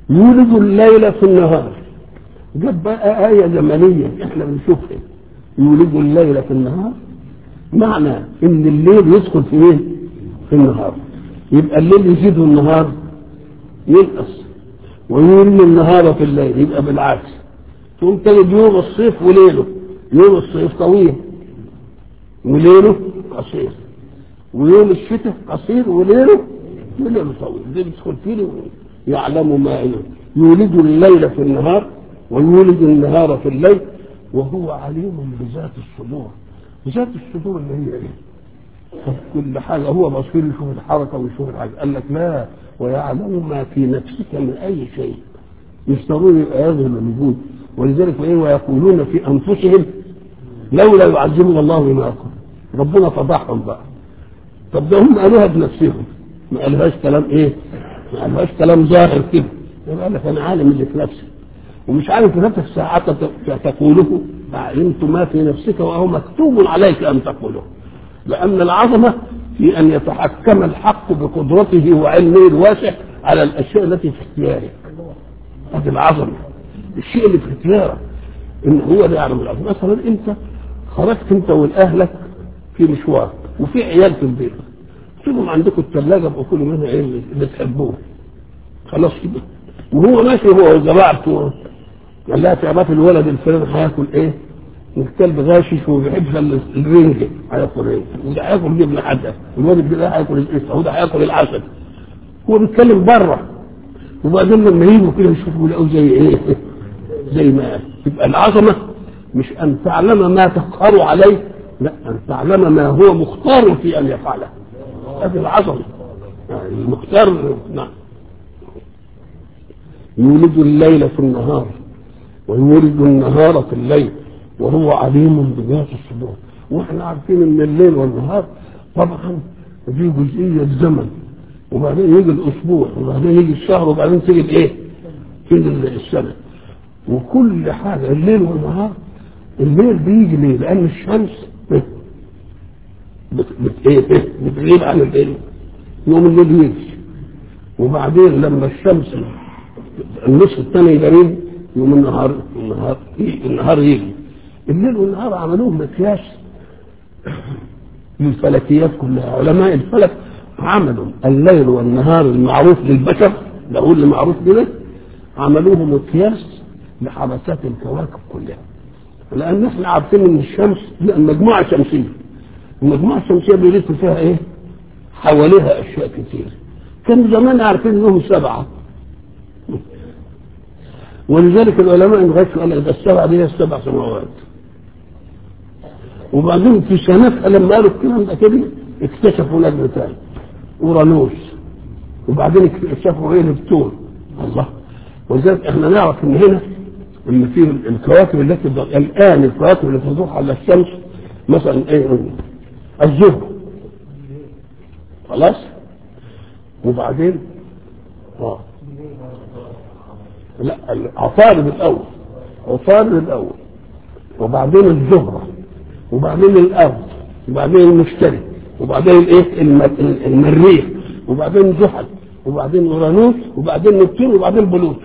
يولد الليل في النهار جاب بقى آية زمنية احنا بنشوفها يولد الليل في النهار معنى ان الليل يدخل في ايه؟ في النهار يبقى الليل يزيد النهار ينقص ويولد النهار في الليل يبقى بالعكس تقوم تجد يوم الصيف وليله يوم الصيف طويل وليله قصير ويوم الشتاء قصير وليله وليله طويل دي بتدخل فيه يعلم ما يولد الليل في النهار ويولد النهار في الليل وهو عليم بذات الصدور ذات الصدور اللي هي ايه؟ كل حاجة هو بصير يشوف الحركة ويشوف الحاجة قال لك لا ويعلم ما في نفسك من أي شيء مش ضروري يبقى هذا موجود ولذلك ايه ويقولون في أنفسهم لولا يعذبنا الله بما يقول ربنا فضحهم بقى طب ده هم قالوها بنفسهم ما قالوهاش كلام ايه؟ ما قالوهاش كلام ظاهر كده قال لك انا عالم اللي في نفسي ومش عارف في نفسك ساعات تقوله علمت ما في نفسك وهو مكتوب عليك ان تقوله لان العظمه في ان يتحكم الحق بقدرته وعلمه الواسع على الاشياء التي في اختيارك هذه العظمه الشيء اللي في اختيارك ان هو اللي يعلم العظمه مثلا انت خرجت انت والاهلك في مشوار وفي عيال في البيت سيبهم عندكم الثلاجه ابقوا كلوا منها ايه اللي تحبوه خلاص كده وهو ماشي هو وجماعته قال لها تعرفي الولد الفلاني هياكل ايه؟ الكلب غاشش وما بيحبش الرنج هياكل رنج وده هياكل جبنه حاده والولد ده هياكل القشطه وده هياكل العسل هو بيتكلم بره وبعدين لما يجوا كده يشوفوا يلاقوا زي ايه؟ زي ما قال يبقى العظمه مش ان تعلم ما تقهر عليه لا ان تعلم ما هو مختار في ان يفعله هذه العظمه يعني المختار نعم يولد الليل في النهار ويولد النهار في الليل وهو عليم بذات الصدور واحنا عارفين ان الليل والنهار طبعا دي جزئيه الزمن وبعدين يجي الاسبوع وبعدين يجي الشهر وبعدين تيجي الايه؟ تيجي السنه وكل حاجه الليل والنهار الليل بيجي ليه؟ لان الشمس بت بت ايه بتغيب عن الليل يوم الليل يجي وبعدين لما الشمس النصف الثاني يغيب يوم النهار النهار النهار يجي الليل والنهار عملوه مقياس للفلكيات كلها علماء الفلك عملوا الليل والنهار المعروف للبشر ده هو اللي معروف لنا عملوه مقياس لحركات الكواكب كلها لان احنا عارفين ان الشمس مجموعه شمسيه المجموعه الشمسيه بيلف فيها ايه؟ حواليها اشياء كتير كان زمان عارفين انهم سبعه ولذلك العلماء انغشوا قال ده السبعه دي هي السبع سماوات وبعدين في سنتها لما قالوا الكلام ده كده اكتشفوا نجم ثاني اورانوس وبعدين اكتشفوا ايه نبتون الله ولذلك احنا نعرف ان هنا ان في الكواكب التي الان الكواكب التي تدور على الشمس مثلا ايه الزهر خلاص وبعدين اه لا عطارد الاول عطارد الاول وبعدين الزهره وبعدين الارض وبعدين المشتري وبعدين الايه المريخ وبعدين زحل وبعدين اورانوس وبعدين نبتون وبعدين بلوتو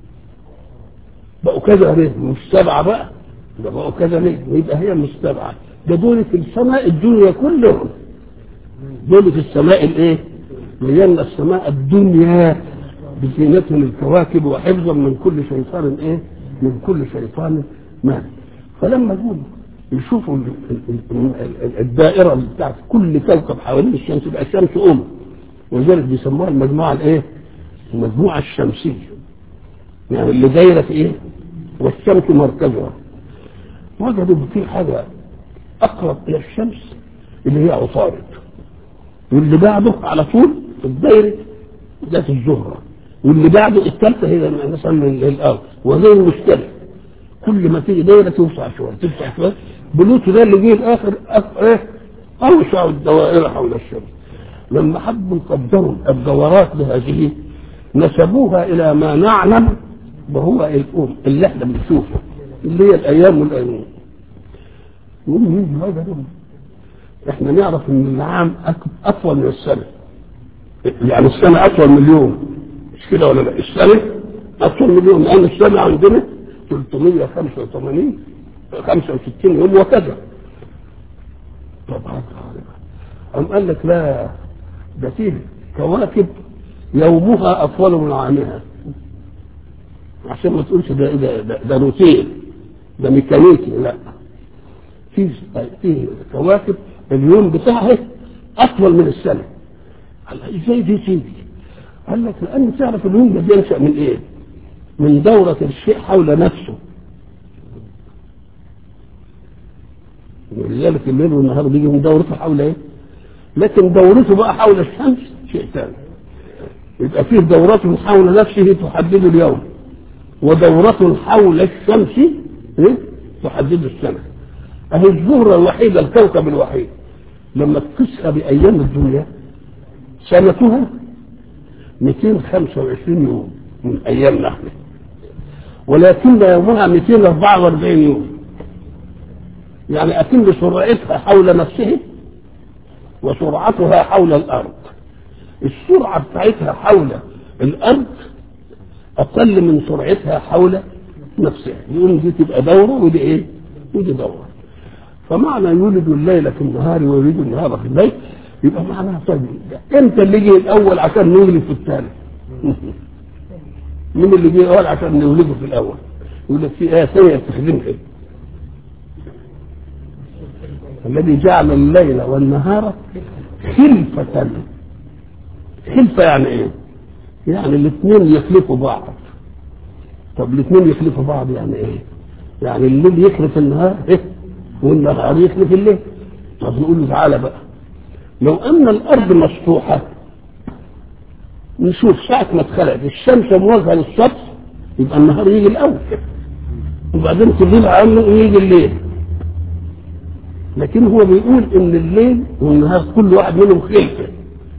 بقوا كذا ليه مش سبعه بقى ده بقوا كذا ليه يبقى هي مش سبعه ده دول في السماء الدنيا كلهم دول في السماء الايه؟ لأن السماء الدنيا بزينتهم الكواكب وحفظا من كل شيطان ايه؟ من كل شيطان مال فلما دول يشوفوا الدائره بتاعت كل كوكب حوالين الشمس يبقى الشمس ام ولذلك بيسموها المجموعه الايه؟ المجموعه الشمسيه يعني اللي دايره في ايه؟ والشمس مركزها وجدوا في حاجه اقرب الى الشمس اللي هي عطارد واللي بعده على طول في الدايره ذات الزهره واللي بعده الثالثه هي مثلا الارض وزي المشتري كل ما تيجي دايره توسع شويه توسع شويه بلوتو ده اللي جه الاخر ايه اوسع الدوائر حول الشمس لما حبوا يقدروا الدورات لهذه نسبوها الى ما نعلم وهو الام اللي احنا بنشوفه اللي هي الايام والايام يقول يجي هذا احنا نعرف ان العام اطول من السنه يعني السنه اطول من اليوم مش كده ولا لا السنه اكثر من يوم لان السنه عندنا 385 65 يوم وكذا طبعا أم قال لك لا ده فيه كواكب يومها أطول من عامها عشان ما تقولش ده ده ده, ده روتين ده ميكانيكي لا في في كواكب اليوم بتاعها أطول من السنة قال ازاي دي تيجي؟ قال لك لأن تعرف اليوم ده بينشأ من إيه؟ من دورة الشيء حول نفسه ولذلك الليل والنهار بيجي من دورته حول ايه؟ لكن دورته بقى حول الشمس شيء ثاني. يبقى فيه دورة حول نفسه تحدد اليوم ودورة حول الشمس إيه؟ تحدد السنة. أهي الزهرة الوحيدة الكوكب الوحيد لما تقيسها بأيام الدنيا سنتها 225 يوم من أيامنا احنا ولكن يومها 244 يوم يعني أتم سرعتها حول نفسه وسرعتها حول الأرض السرعة بتاعتها حول الأرض أقل من سرعتها حول نفسها يقول دي تبقى دورة ودي إيه؟ ودي دورة فمعنى يولد الليل في النهار ويولد النهار في الليل يبقى معناها طيب امتى اللي جه الأول عشان نولد في الثاني؟ مين اللي جه الأول عشان نولده في الأول؟ يقول لك في آية ثانية تخدمها الذي جعل الليل والنهار خلفة خلفة يعني ايه؟ يعني الاثنين يخلفوا بعض طب الاثنين يخلفوا بعض يعني ايه؟ يعني الليل يخلف النهار إيه؟ والنهار يخلف الليل طب نقول له تعالى بقى لو ان الارض مسطوحة نشوف ساعة ما اتخلقت الشمس مواجهة للسطح يبقى النهار يجي الاول وبعدين تغيب عنه ويجي الليل لكن هو بيقول ان الليل والنهار كل واحد منهم خلفه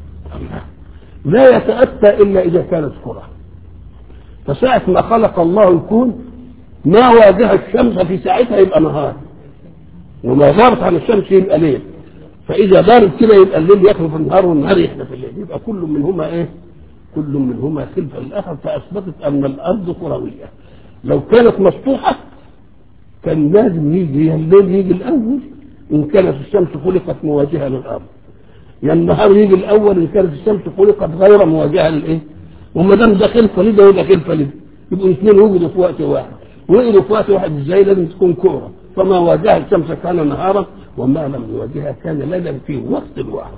لا يتأتى إلا إذا كانت كرة فساعة ما خلق الله الكون ما واجه الشمس في ساعتها يبقى نهار وما غابت عن الشمس يبقى ليل فإذا دارت كده يبقى الليل يخلف النهار والنهار يخلف الليل يبقى كل منهما إيه؟ كل منهما خلف الآخر فأثبتت أن الأرض كروية لو كانت مسطوحة كان لازم يجي الليل يجي الأول إن كانت الشمس خلقت مواجهة للأرض يا النهار يجي الأول إن كانت الشمس خلقت غير مواجهة للإيه؟ وما دام ده خلفة لده وده خلفة لده يبقوا الاثنين وجدوا في وقت واحد وجدوا في وقت واحد ازاي لازم تكون كورة فما واجه الشمس كان نهارا وما لم يواجهها كان ليلا في وقت واحد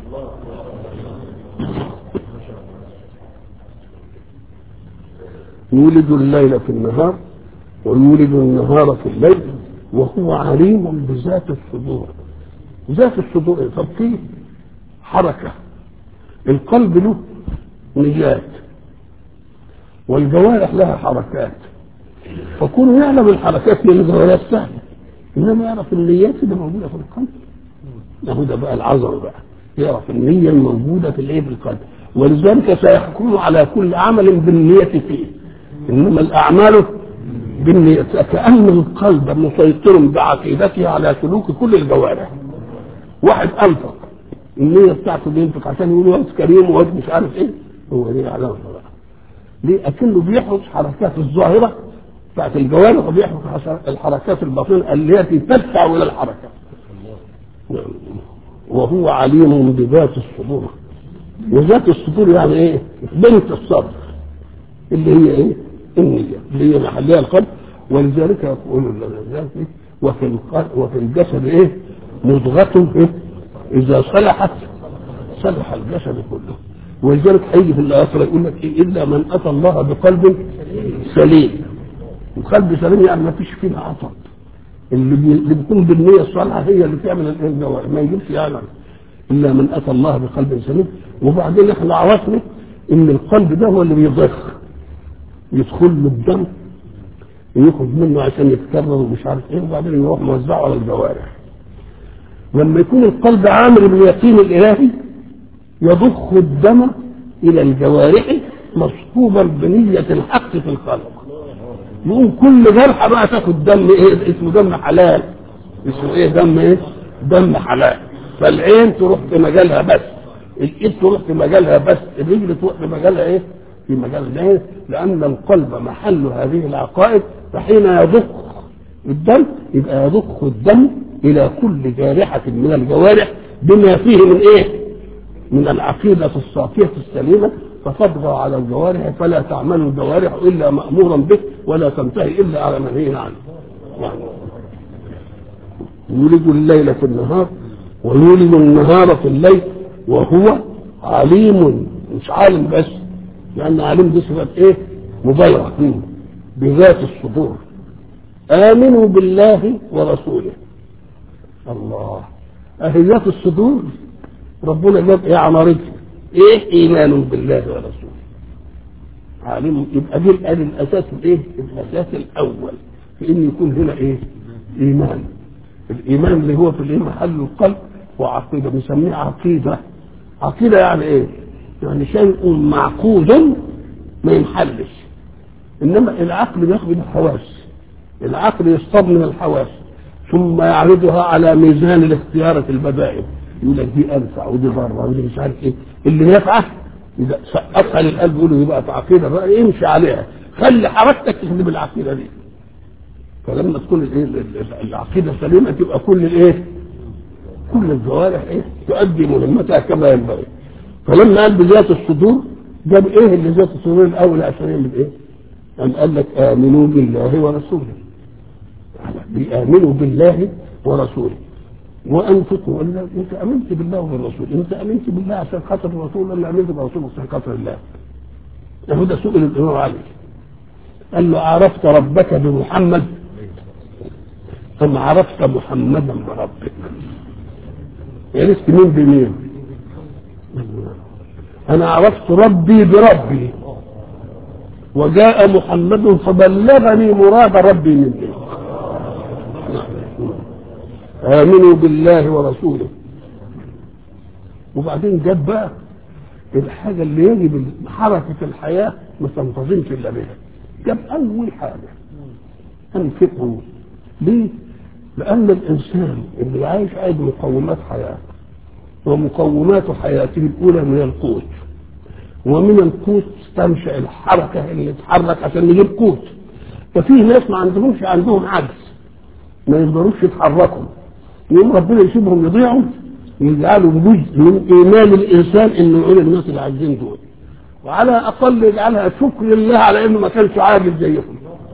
يولد الليل في النهار ويولد النهار في الليل وهو عليم بذات الصدور ذات الصدور طب فيه حركة القلب له نجاة والجوارح لها حركات فكونه يعلم الحركات من الجوارح سهلة إنما يعرف النيات اللي موجودة في القلب ما ده بقى العظمة بقى يعرف النية الموجودة في الايه في القلب ولذلك سيحكم على كل عمل بالنية فيه إنما الأعمال بالنية كأن القلب مسيطر بعقيدته على سلوك كل الجوارح واحد أنفق النية بتاعته بينفق عشان يقول واد كريم واد مش عارف ايه هو دي علامة بقى ليه أكنه بيحرص حركات الظاهرة بتاعت الجوارح وبيحرص الحركات الباطنة التي تدفع إلى الحركة وهو عليم بذات الصدور وذات الصدور يعني ايه؟ بنت الصدر اللي هي ايه؟ النية اللي هي محلها القلب ولذلك يقول ذلك وفي القلب وفي الجسد ايه؟ مضغة إيه؟ إذا صلحت صلح الجسد كله ولذلك هيجي في الآخرة يقول لك إيه إلا من أتى الله بقلب سليم وقلب سليم يعني ما فيش فيه عطب اللي, بي... اللي بيكون بالنية الصالحة هي اللي تعمل الجوارح ما يجيبش يعني إلا من أتى الله بقلب سليم وبعدين احنا عرفنا إن القلب ده هو اللي بيضخ يدخل له الدم يخرج منه عشان يتكرر ومش عارف ايه وبعدين يروح موزعه على الجوارح لما يكون القلب عامل باليقين الالهي يضخ الدم الى الجوارح مصحوبا بنية الحق في الخلق يقوم كل جرحى بقى تاخد دم ايه اسمه دم حلال اسمه ايه دم ايه دم حلال فالعين تروح في مجالها بس الايد تروح في مجالها بس الرجل تروح في مجالها ايه في مجال العين لان القلب محل هذه العقائد فحين يضخ الدم يبقى يضخ الدم الى كل جارحه من الجوارح بما فيه من ايه؟ من العقيده الصافيه السليمه فتطغى على الجوارح فلا تعمل الجوارح الا مامورا به ولا تنتهي الا على منهي عنه. يعني يولج الليل في النهار ويولج النهار في الليل وهو عليم مش عالم بس لان عليم دي صفه ايه؟ مبالغه فيه بذات الصدور امنوا بالله ورسوله الله اهي ذات الصدور ربنا جاب ايه عمارتها ايه ايمان بالله ورسوله عالم يبقى دي الآن الاساس الايه الاساس الاول في ان يكون هنا ايه ايمان الايمان اللي هو في الايه محل القلب وعقيده بنسميه عقيده عقيده يعني ايه يعني شيء معقود ما ينحلش انما العقل بياخد الحواس العقل يصطاد من الحواس ثم يعرضها على ميزان الاختيار في البدائل يقول لك دي انفع ودي ضاره ودي مش عارف ايه اللي ينفع اذا سقطها للقلب يقول له يبقى عقيده بقى امشي عليها خلي حركتك تخدم العقيده دي فلما تكون الايه العقيده سليمه تبقى كل الايه كل الجوارح ايه تؤدي مهمتها كما ينبغي فلما قال بذات الصدور جاب ايه اللي ذات الصدور الاول عشان يعمل ايه؟ قام قال لك امنوا بالله ورسوله بيامنوا بالله ورسوله وانفقوا ولا انت امنت بالله والرسول انت امنت بالله عشان خاطر الرسول ولا امنت بالرسول عشان خاطر الله له ده سئل الامام علي قال له عرفت ربك بمحمد ثم عرفت محمدا بربك عرفت مين بمين انا عرفت ربي بربي وجاء محمد فبلغني مراد ربي مني آمنوا بالله ورسوله وبعدين جاب بقى الحاجة اللي يجب حركة الحياة ما تنتظمش إلا بها جاب أول حاجة أنفقوا ليه؟ لأن الإنسان اللي عايش عايز مقومات حياة ومقومات حياته الأولى من القوت ومن القوت تنشأ الحركة اللي تتحرك عشان نجيب قوت ففي ناس ما عندهمش عندهم عجز ما يقدروش يتحركوا يوم ربنا يسيبهم يضيعوا يجعلوا جزء من ايمان الانسان انه يقول الناس اللي عاجزين دول وعلى اقل يجعلها شكر لله على انه ما كانش عاجز زيهم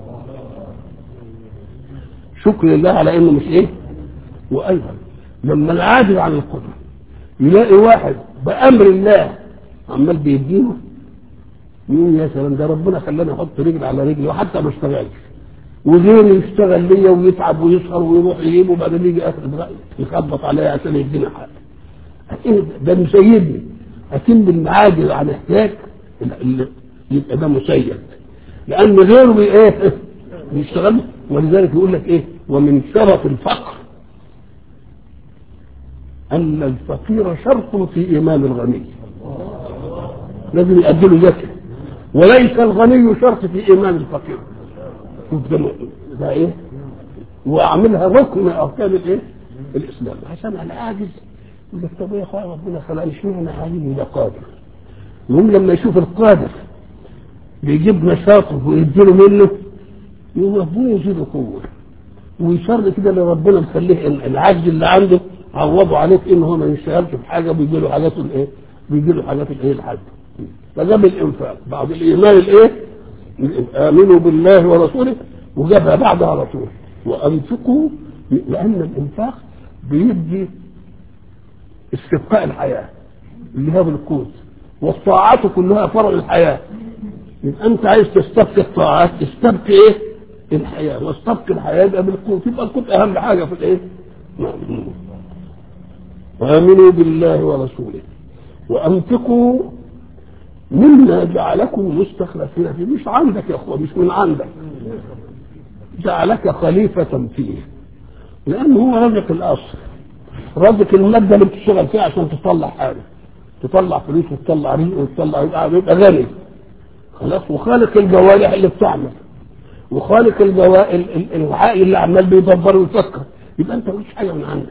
شكر لله على انه مش ايه وايضا لما العاجز عن القدره يلاقي واحد بامر الله عمال بيدينه يقول يا سلام ده ربنا خلاني احط رجل على رجلي وحتى ما اشتغلش وغيري يشتغل ليا ويتعب ويسهر ويروح يجيب وبعدين يجي اخر الرأي يخبط عليا عشان يدينا حاجه إيه ده مسيبني اكن المعاجز عن احتياج يبقى ده مسيد لان غيره ايه بيشتغل ولذلك يقول لك ايه ومن شرف الفقر ان الفقير شرط في ايمان الغني لازم يؤدي له زكاه وليس الغني شرط في ايمان الفقير شوف ده ده ايه واعملها ركن من اركان الايه الاسلام عشان انا عاجز يقول لك طب يا اخويا ربنا خلقني اشمعنى عاجز ده قادر المهم لما يشوف القادر بيجيب نشاطه ويديله منه يقول ربنا يزيده قوه ويشر كده اللي ربنا مخليه العجز اللي عنده عوضه عليه في ان هو ما يشتغلش في حاجه بيجي له حاجات الايه؟ بيجي له حاجات الايه الحج فجاب الانفاق بعد الايمان الايه؟ امنوا بالله ورسوله وجابها بعدها على طول وانفقوا لان الانفاق بيدي استبقاء الحياه اللي هي بالقوت والطاعات كلها فرع الحياه يبقى انت عايز تستبقي الطاعات تستبقي ايه؟ الحياه واستبقي الحياه يبقى بالقوت يبقى القوت اهم حاجه في الايه؟ وامنوا بالله ورسوله وانفقوا مما جعلكم مستخلفين فيه مش عندك يا اخوه مش من عندك جعلك خليفة فيه لأنه هو رزق الأصل رزق المادة اللي بتشتغل فيها عشان تطلع حاجة تطلع فلوس وتطلع رزق وتطلع يبقى غني خلاص وخالق الجوارح اللي بتعمل وخالق الوعاء اللي عمال بيدبر ويفكر يبقى انت مش حاجه من عندك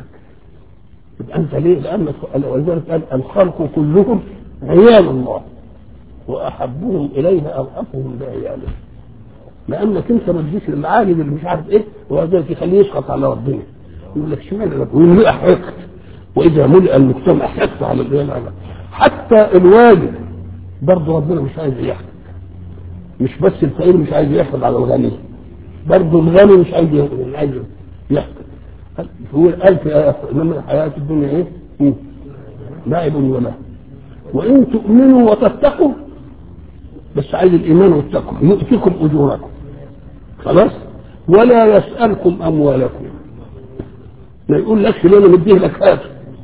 يبقى انت ليه؟ لان ولذلك قال الخلق كلهم عيال الله واحبهم اليها ارأفهم بعياله لانك انت ما تجيش للعالم اللي مش عارف ايه وذلك يخليه يسقط على ربنا يقول لك اشمعنى ده ويملئ حقد واذا ملئ المجتمع حقد على الغير حتى الواجب برضه ربنا مش عايز يحقد مش بس الفقير مش عايز يحقد على الغني برضه الغني مش عايز مش عايز يحقد هو قال في آية انما الحياة الدنيا ايه؟ مم. لعب ولا وان تؤمنوا وتتقوا بس عايز الايمان والتقوى يؤتكم اجوركم خلاص ولا يسالكم اموالكم ما يقول لكش ليه انا مديه لك هات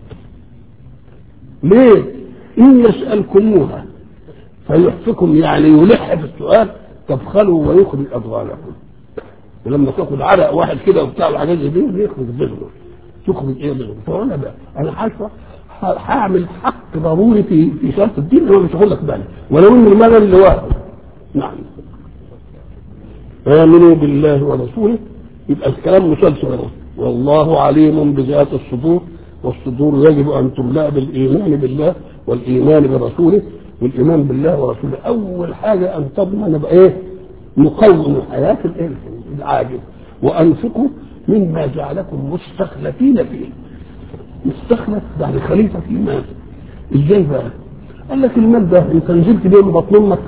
ليه ان يسالكموها فيحفكم يعني يلح في السؤال تبخلوا ويخرج اضغانكم ولما تاخد عرق واحد كده وبتاع وحاجات زي دي يخرج بغله تخرج ايه بغله فانا بقى انا حاسه هعمل حق ضروري في في شرط الدين انا مش هقول لك بالي ولو ان المال اللي واحد نعم امنوا بالله ورسوله يبقى الكلام مسلسل اهو والله عليم بذات الصدور والصدور يجب ان تملا بالايمان بالله والايمان برسوله والايمان بالله ورسوله اول حاجه ان تضمن بايه مقوم حياه الايه العاجل وانفقوا مما جعلكم مستخلفين فيه مستخلف يعني خليفه في المال ازاي بقى؟ قال لك المال ده انت نزلت بيه من بطن امك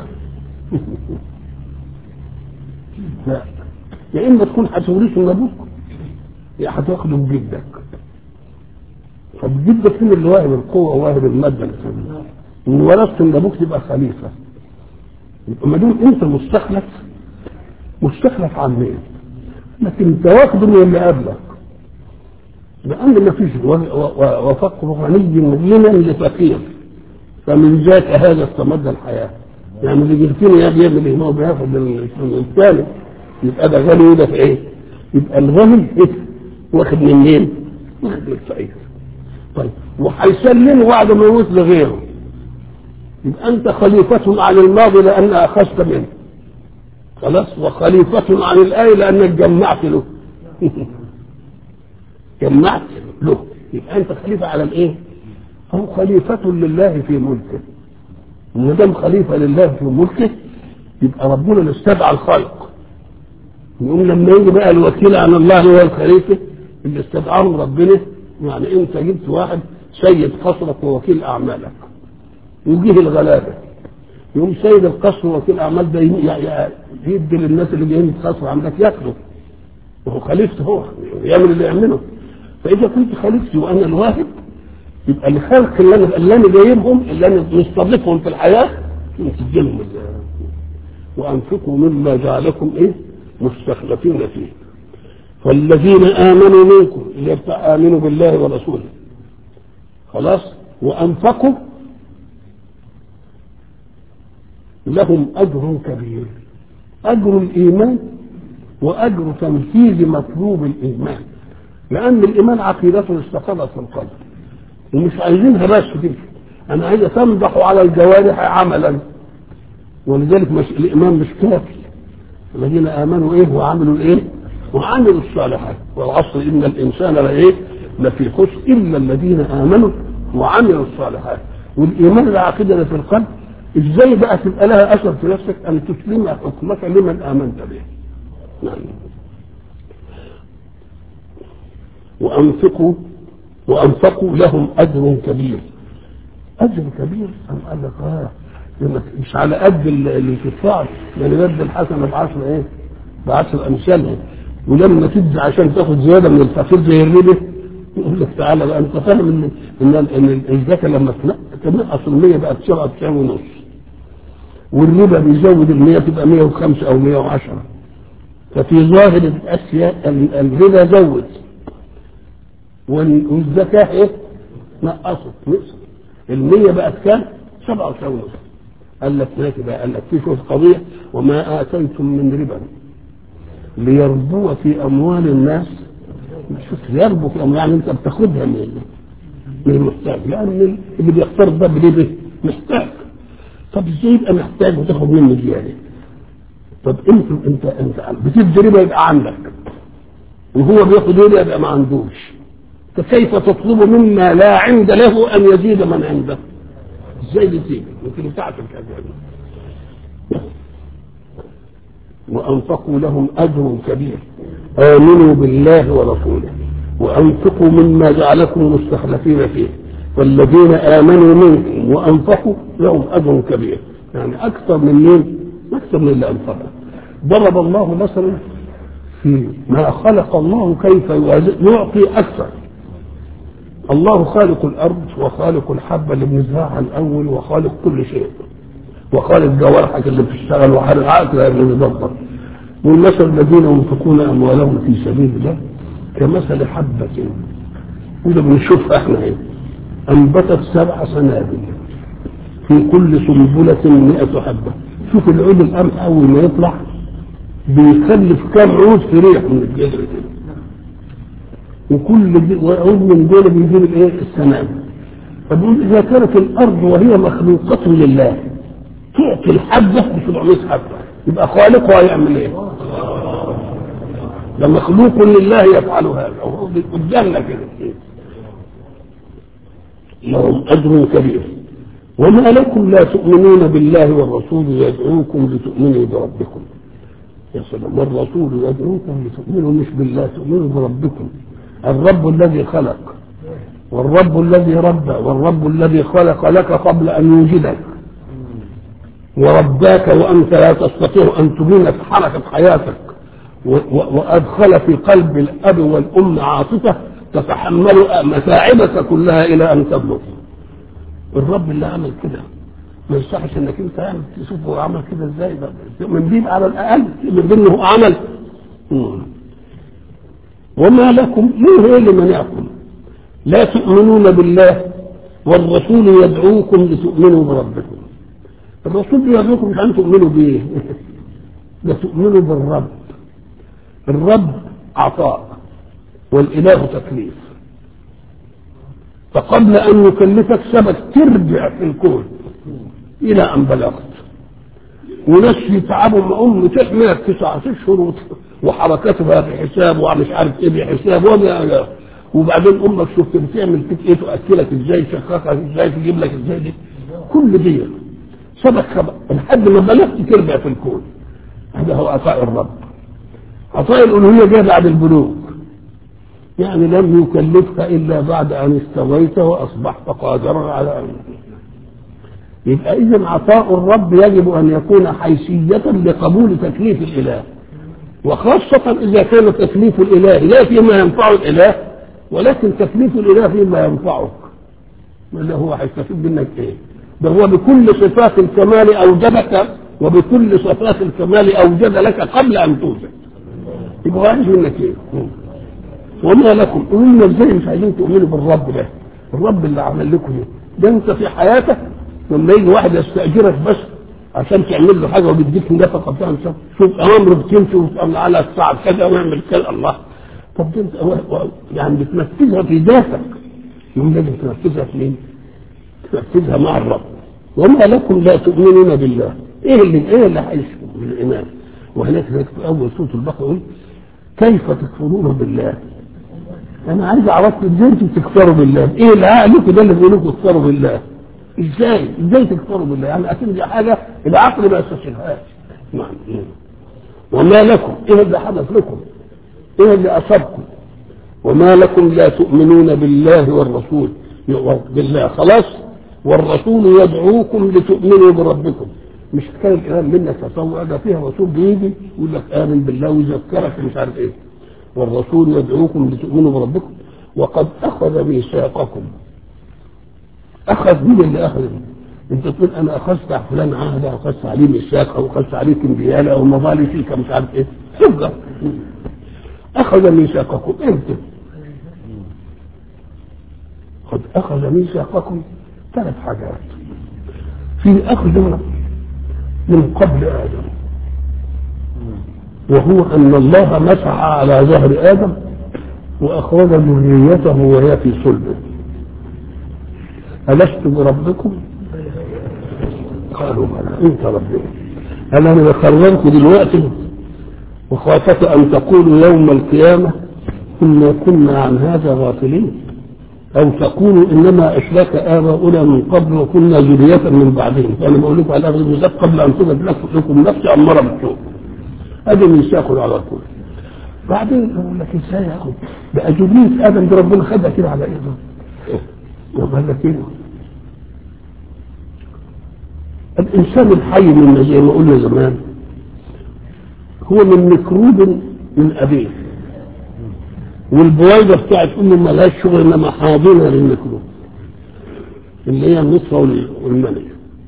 لا يا اما تكون هتورثه من ابوك يا هتاخده من جدك طب جدك فين اللي واهب القوه وواهب الماده ان ورثت من ابوك تبقى خليفه يبقى ما دام انت مستخلف مستخلف عن مين؟ لكن انت واخده من اللي قبلك لأن ما فيش وفقر غني غنى لفقير فمن ذاك هذا استمد الحياة يعني اللي بيغتني يا بيعمل ايه هو بياخد من الثاني يبقى ده غني وده في ايه؟ يبقى الغني ايه؟ واخد من مين؟ واخد من الفقير طيب وهيسلمه بعد ما يموت لغيره يبقى انت خليفة عن الماضي لان اخذت منه خلاص وخليفة عن الآية لأنك جمعت له جمعت له يبقى أنت خليفة على الإيه؟ أو خليفة لله في ملكه ما دام خليفة لله في ملكه يبقى ربنا اللي استدعى الخلق يقوم لما يجي بقى الوكيل عن الله اللي هو الخليفة اللي استدعاه ربنا يعني أنت جبت واحد سيد قصرك ووكيل أعمالك ويجيه الغلابة يقوم سيد القصر وكيل اعمال ده يدي للناس اللي جايين يتخصصوا عندك ياكلوا وهو خليفته هو يعمل اللي يعمله فاذا كنت خليفتي وانا الواهب يبقى الخلق اللي انا اللي انا جايبهم اللي انا مستضيفهم في الحياه تديلهم وانفقوا مما جعلكم ايه مستخلفين فيه فالذين امنوا منكم اللي بتاع امنوا بالله ورسوله خلاص وانفقوا لهم أجر كبير أجر الإيمان وأجر تنفيذ مطلوب الإيمان لأن الإيمان عقيدته استقرت في القلب ومش عايزينها بس دي أنا عايز تمدح على الجوارح عملا ولذلك مش الإيمان مش كافي الذين آمنوا إيه وعملوا إيه وعملوا الصالحات والعصر إن الإنسان لإيه لفي خسر إلا الذين آمنوا وعملوا الصالحات والإيمان العقيدة اللي في القلب ازاي بقى تبقى لها اثر في نفسك ان تسلم حكمك لمن امنت به نعم وانفقوا وانفقوا لهم اجر كبير اجر كبير ام قال لك اه مش على قد اللي تدفعه يعني قد الحسنه بعشر ايه بعشر امثالها ولما تدي عشان تاخد زياده من الفقير زي الربا يقول لك تعالى بقى انت فاهم ان ان ان الزكاه لما تنقص ال 100 بقت 97 ونص والربا بيزود ال 100 تبقى 105 او 110 ففي ظاهر الاشياء الربا زود والزكاه ايه؟ نقصت نقصت ال 100 بقت كام؟ 97 ونص قال لك ماشي بقى قال لك في شوف قضيه وما اتيتم من ربا ليربو في اموال الناس شوف يربو في اموال يعني انت بتاخدها من من المحتاج لان اللي بيقترض ده بربا محتاج طب ازاي يبقى محتاج وتاخد منه زياده طب انت انت انت بتدي ربا يبقى عندك وهو بياخد ربا يبقى ما عندوش فكيف تطلب مما لا عند له ان يزيد من عنده ازاي دي تيجي يمكن بتاعتك وأنفقوا لهم أجر كبير آمنوا بالله ورسوله وأنفقوا مما جعلكم مستخلفين فيه والذين آمنوا منكم وأنفقوا لهم أجر كبير يعني أكثر من مين؟ أكثر من اللي أنفقوا ضرب الله مثلا في ما خلق الله كيف يعطي أكثر الله خالق الأرض وخالق الحبة اللي بنزرعها الأول وخالق كل شيء وخالق جوارحك اللي بتشتغل وخالق عقلك اللي بيدبر والمثل الذين ينفقون أموالهم في سبيل الله كمثل حبة وده بنشوفها احنا هنا أنبتت سبع سنابل في كل سنبلة مئة حبة شوف العود القمح أول ما يطلع بيخلف كام عود في ريح من الجذر كده وكل عود من دول بيجيب الايه السنابل فبيقول اذا كانت الارض وهي مخلوقه لله تعطي الحبه ب 700 حبه يبقى خالقها يعمل ايه؟ ده مخلوق لله يفعل هذا وهو قدامنا كده لهم اجر كبير وما لكم لا تؤمنون بالله والرسول يدعوكم لتؤمنوا بربكم يا سلام والرسول يدعوكم لتؤمنوا مش بالله تؤمنوا بربكم الرب الذي خلق والرب الذي ربى والرب الذي خلق لك قبل ان يوجدك ورباك وانت لا تستطيع ان تبين في حركه حياتك وادخل في قلب الاب والام عاطفه تتحمل متاعبك كلها الى ان تبلغ الرب اللي عمل كده ما يصحش انك انت يعني تشوف هو عمل كده ازاي من دين على الاقل من دين هو عمل وما لكم من هو اللي منعكم لا تؤمنون بالله والرسول يدعوكم لتؤمنوا بربكم الرسول يدعوكم مش ان تؤمنوا بايه ده تؤمنوا بالرب الرب عطاء والاله تكليف فقبل ان يكلفك سبك ترجع في الكون الى ان بلغت وناس يتعبوا مع ام تحملك تسعة اشهر وحركاتها بحساب ومش عارف ايه بحساب وما وبعدين امك شفت بتعمل فيك ايه تاكلك ازاي تشخصك ازاي تجيب لك ازاي دي كل دي سبق خبق لحد ما بلغت ترجع في الكون هذا هو عطاء الرب عطاء الالوهيه جاء بعد البلوغ يعني لم يكلفك الا بعد ان استويت واصبحت قادرا على ان يبقى اذا عطاء الرب يجب ان يكون حيثيه لقبول تكليف الاله وخاصة إذا كان تكليف الإله لا فيما ينفع الإله ولكن تكليف الإله فيما ينفعك اللي هو هيستفيد منك إيه؟ ده هو بكل صفات الكمال أوجدك وبكل صفات الكمال أوجد لك قبل أن توجد يبقى عايز منك إيه؟ وما لكم قلنا إزاي مش عايزين تؤمنوا بالرب ده الرب اللي عمل لكم ده ده أنت في حياتك لما يجي واحد يستأجرك بس عشان تعمل له حاجه وبيديك نفقه بتاع شوف اوامر بتمشي وتقول على الساعه كذا واعمل كذا الله طب دي انت يعني بتنفذها في ذاتك يوم لازم تنفذها في مين؟ تنفذها مع الرب وما لكم لا تؤمنون بالله ايه اللي ايه اللي هيشكم بالايمان وهناك في اول سوره البقره يقول كيف تكفرون بالله انا عايز اعرفكم ازاي انتم تكفروا بالله ايه اللي عليكم ده اللي بيقولوا تكفروا بالله ازاي ازاي تكفروا بالله يعني اكيد دي حاجه العقل ما يستشعرهاش وما لكم ايه اللي حدث لكم ايه اللي اصابكم وما لكم لا تؤمنون بالله والرسول بالله خلاص والرسول يدعوكم لتؤمنوا بربكم مش كان الكلام منك تطوع ده فيها رسول بيجي يقول لك امن بالله ويذكرك مش عارف ايه والرسول يدعوكم لتؤمنوا بربكم وقد اخذ ميثاقكم اخذ مين اللي اخذ انت تقول انا اخذت على فلان عهد او اخذت عليه ميثاق او اخذت عليه كمبياله او مظالي فيك مش عارف ايه حجه اخذ ميثاقكم امتى قد اخذ ميثاقكم ثلاث حاجات في اخذ من قبل ادم وهو ان الله مسح على ظهر ادم واخرج ذريته وهي في صلبه ألست بربكم؟ قالوا بلى أنت ربنا هل أنا بخرجت دلوقتي وخافت أن تقولوا يوم القيامة كنا كنا عن هذا غافلين او تقولوا انما اشرك اباؤنا من قبل وكنا ذريه من بعدهم فانا بقول لكم على اخذ الميثاق قبل ان توجد لكم لكم نفس اماره بالسوء هذا ميثاق على طول بعدين يقول لك ازاي يا اخي ده ذريه ادم دي ربنا خدها كده على ايده يقول لك ايه الانسان الحي من زي ما قلنا زمان هو من ميكروب من ابيه والبويضه بتاعت امه ملهاش شغل انما حاضنه للميكروب اللي هي النطفه والمني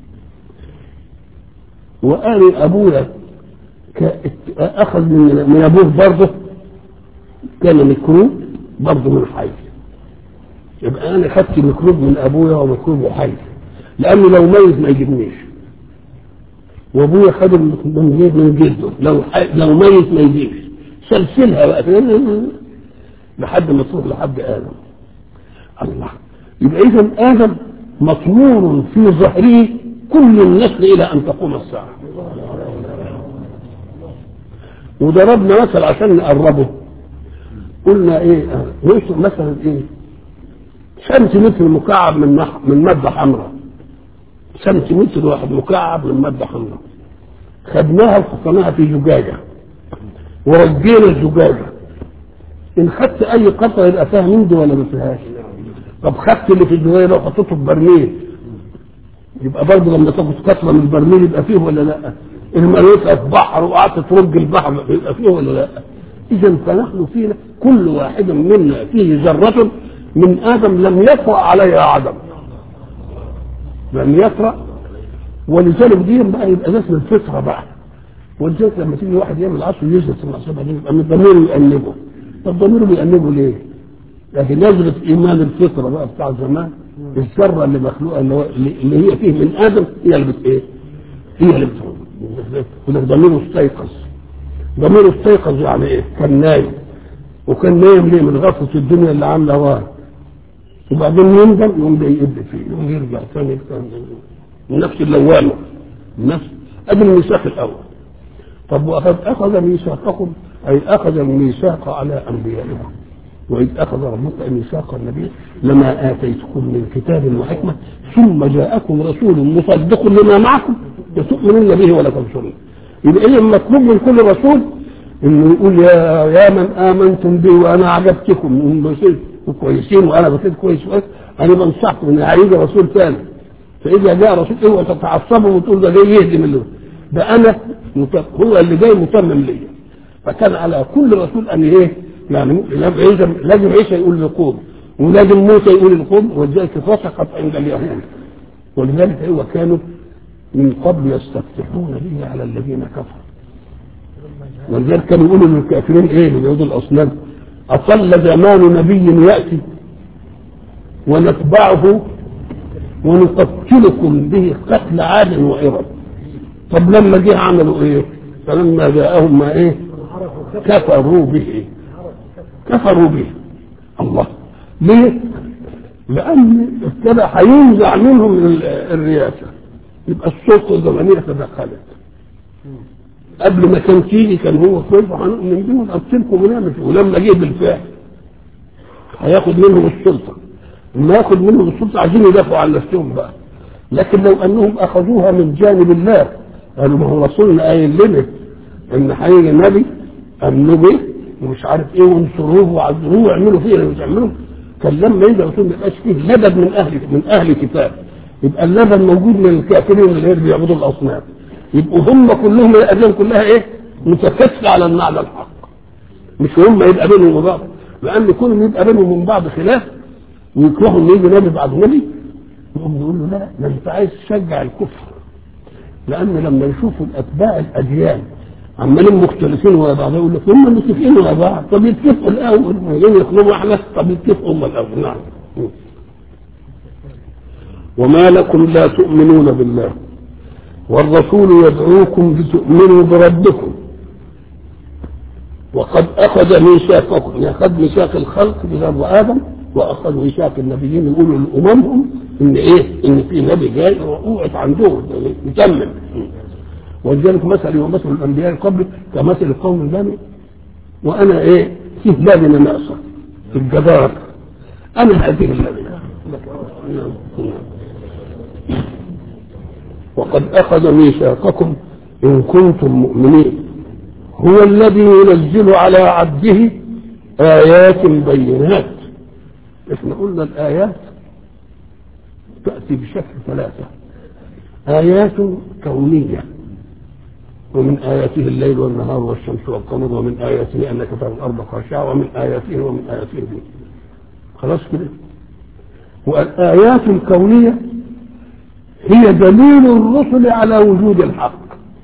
وقال ابويا اخذ من من ابوه برضه كان ميكروب برضه من حي يبقى انا خدت ميكروب من ابويا وميكروب حي لانه لو ميت ما يجيبنيش وابويا خد من جد من جده لو لو ميت ما يجيبش سلسلها بقى لحد ما تروح لحد ادم الله يبقى اذا ادم مطمور في ظهره كل النسل الى ان تقوم الساعه وضربنا مثل عشان نقربه قلنا ايه مثلا ايه سنتيمتر مكعب من مح... من ماده حمراء سنتيمتر واحد مكعب من ماده حمراء خدناها وحطيناها في زجاجه ورجينا الزجاجه ان خدت اي قطره يبقى فيها من دي ولا ما فيهاش طب خدت اللي في الزجاجه لو حطيته في برميل يبقى برضه لما تاخد قطره من البرميل يبقى فيه ولا لا المريت في بحر وقعدت ترج البحر يبقى فيه ولا لا اذا فنحن فينا كل واحد منا فيه ذره من ادم لم يطرا عليها عدم لم يطرا ولذلك دي بقى يبقى ده اسم الفطره بقى ولذلك لما تيجي واحد يعمل عصر يجلس في العصابه دي يبقى ضميره يأنبه طب ضميره بيأنبه ليه؟ لكن نظرة إيمان الفطرة بقى بتاع زمان الذرة اللي مخلوقة اللي, هو اللي هي فيه من آدم هي اللي بت إيه؟ هي اللي بتقول يقول لك ضميره استيقظ ضميره استيقظ يعني إيه؟ كان نايم وكان نايم ليه من غفلة الدنيا اللي عاملة واه وبعدين يندم يقوم ده يقب فيه يقوم يرجع ثاني نفس اللوامة نفس ادي الميثاق الاول طب وقد اخذ ميثاقكم اي اخذ الميثاق على انبيائكم واذ اخذ ربك ميثاق النبي لما اتيتكم من كتاب وحكمه ثم جاءكم رسول مصدق لما معكم لتؤمنن به ولا تنصرون يبقى اذا مطلوب من كل رسول انه يقول يا يا من امنتم بي وانا عجبتكم من كويسين وانا بصير كويس انا بنصحكم ان هيجي رسول ثاني فاذا جاء رسول اوعى تتعصبوا وتقول ده جاي يهدم اللي ده انا هو اللي جاي متمم ليا فكان على كل رسول ان ايه يعني لازم لازم عيسى يقول لقوم ولازم موسى يقول لقوم ولذلك فسقت عند اليهود ولذلك هو كانوا من قبل يستفتحون به على الذين كفروا ولذلك كانوا يقولوا للكافرين ايه لليهود الاصنام اطل زمان نبي ياتي ونتبعه ونقتلكم به قتل عاد وإرم طب لما جه عملوا ايه فلما جاءهم ما ايه كفروا به كفروا به الله ليه لان ابتدى هينزع منهم الرياسه يبقى السلطه الزمنيه تدخلت قبل ما كان تيجي كان هو كويس هنؤمن بيه ونقتلكم ونعمل ولما جه بالفعل هياخد منهم السلطه لما ياخد منهم السلطه عايزين يدافعوا عن نفسهم بقى لكن لو انهم اخذوها من جانب الله قالوا ما هو رسولنا قايل لنا ان هيجي النبي امنوا به ومش عارف ايه وانصروه وعذروه واعملوا فيه اللي بتعملوه كان لما يجي رسول ما يبقاش فيه لبن من اهل من اهل كتاب يبقى اللبن موجود من الكافرين اللي بيعبدوا الاصنام يبقوا هم كلهم الاديان كلها ايه متكاتفه على المعنى الحق مش هم يبقى بينهم وبعض لان كلهم يبقى بينهم وبين بعض خلاف ويكرهوا ان يجي نبي بعد نبي يقوم يقول له لا ده انت عايز تشجع الكفر لان لما يشوفوا الاتباع الاديان عمالين مختلفين ويا بعض يقول لك هم متفقين ويا بعض طب يتفقوا الاول جايين يطلبوا احنا طب يتفقوا هم الاول نعم وما لكم لا تؤمنون بالله والرسول يدعوكم لتؤمنوا بربكم وقد اخذ ميثاقكم يعني اخذ ميثاق الخلق بذنب ادم واخذ ميثاق النبيين يقولوا لاممهم ان ايه ان في نبي جاي وقعت عندهم يتمم ولذلك مثل ومثل الانبياء قبل كمثل قوم البني وانا ايه في بابنا ناقصه في الجدار انا هذه الذي وقد اخذ ميثاقكم ان كنتم مؤمنين هو الذي ينزل على عبده ايات بينات احنا قلنا الايات تاتي بشكل ثلاثه ايات كونيه ومن آياته الليل والنهار والشمس والقمر ومن آياته أنك ترى الأرض خاشعة ومن آياته ومن آياته دي. خلاص كده والآيات الكونية هي دليل الرسل على وجود الحق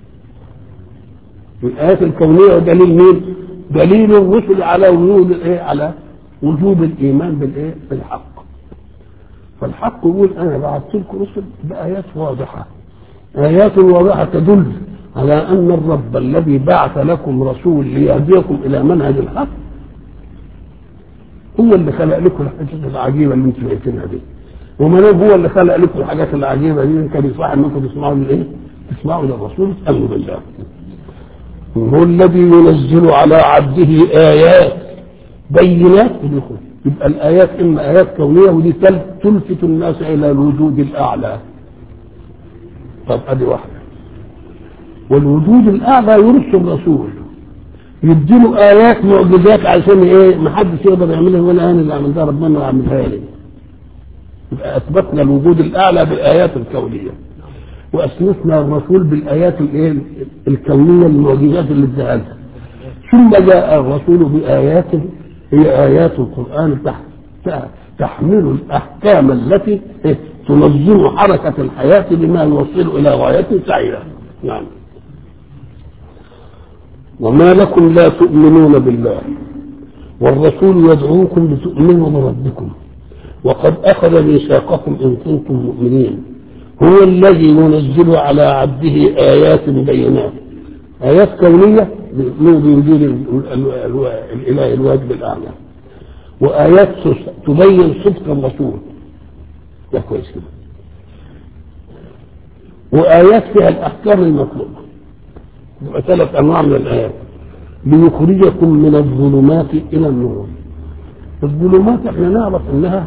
الآيات الكونية دليل مين؟ دليل الرسل على وجود الإيه؟ على وجوب الإيمان بالإيه؟ بالحق فالحق يقول أنا بعثت لكم رسل بآيات واضحة آيات واضحة تدل على أن الرب الذي بعث لكم رسول ليهديكم إلى منهج الحق هو اللي خلق لكم الحاجات العجيبة اللي انتم شايفينها دي وما دام هو اللي خلق لكم الحاجات العجيبة دي كان يصح انكم تسمعوا للايه؟ تسمعوا للرسول تأمنوا بالله هو الذي ينزل على عبده آيات بينات يبقى الآيات إما آيات كونية ودي تلفت الناس إلى الوجود الأعلى طب أدي واحدة والوجود الاعلى يرسل رسول يديله ايات معجزات عشان ايه ما حدش يقدر يعملها ولا انا اللي عملتها ربنا اللي عملها لي يبقى اثبتنا الوجود الاعلى بالايات الكونيه واثبتنا الرسول بالايات الايه الكونيه المعجزات اللي اداها لها ثم جاء الرسول بايات هي ايات القران تحت تحمل الاحكام التي تنظم حركه الحياه بما يوصل الى غايه سعيده نعم وما لكم لا تؤمنون بالله والرسول يدعوكم لتؤمنوا بربكم وقد أخذ ميثاقكم إن كنتم مؤمنين هو الذي ينزل على عبده آيات بينات آيات كونية من بوجود الإله الواجب الأعلى وآيات تبين صدق الرسول ده كويس كده وآيات فيها الأحكام المطلوبة يبقى ثلاث انواع من الايات ليخرجكم من الظلمات الى النور الظلمات احنا نعرف انها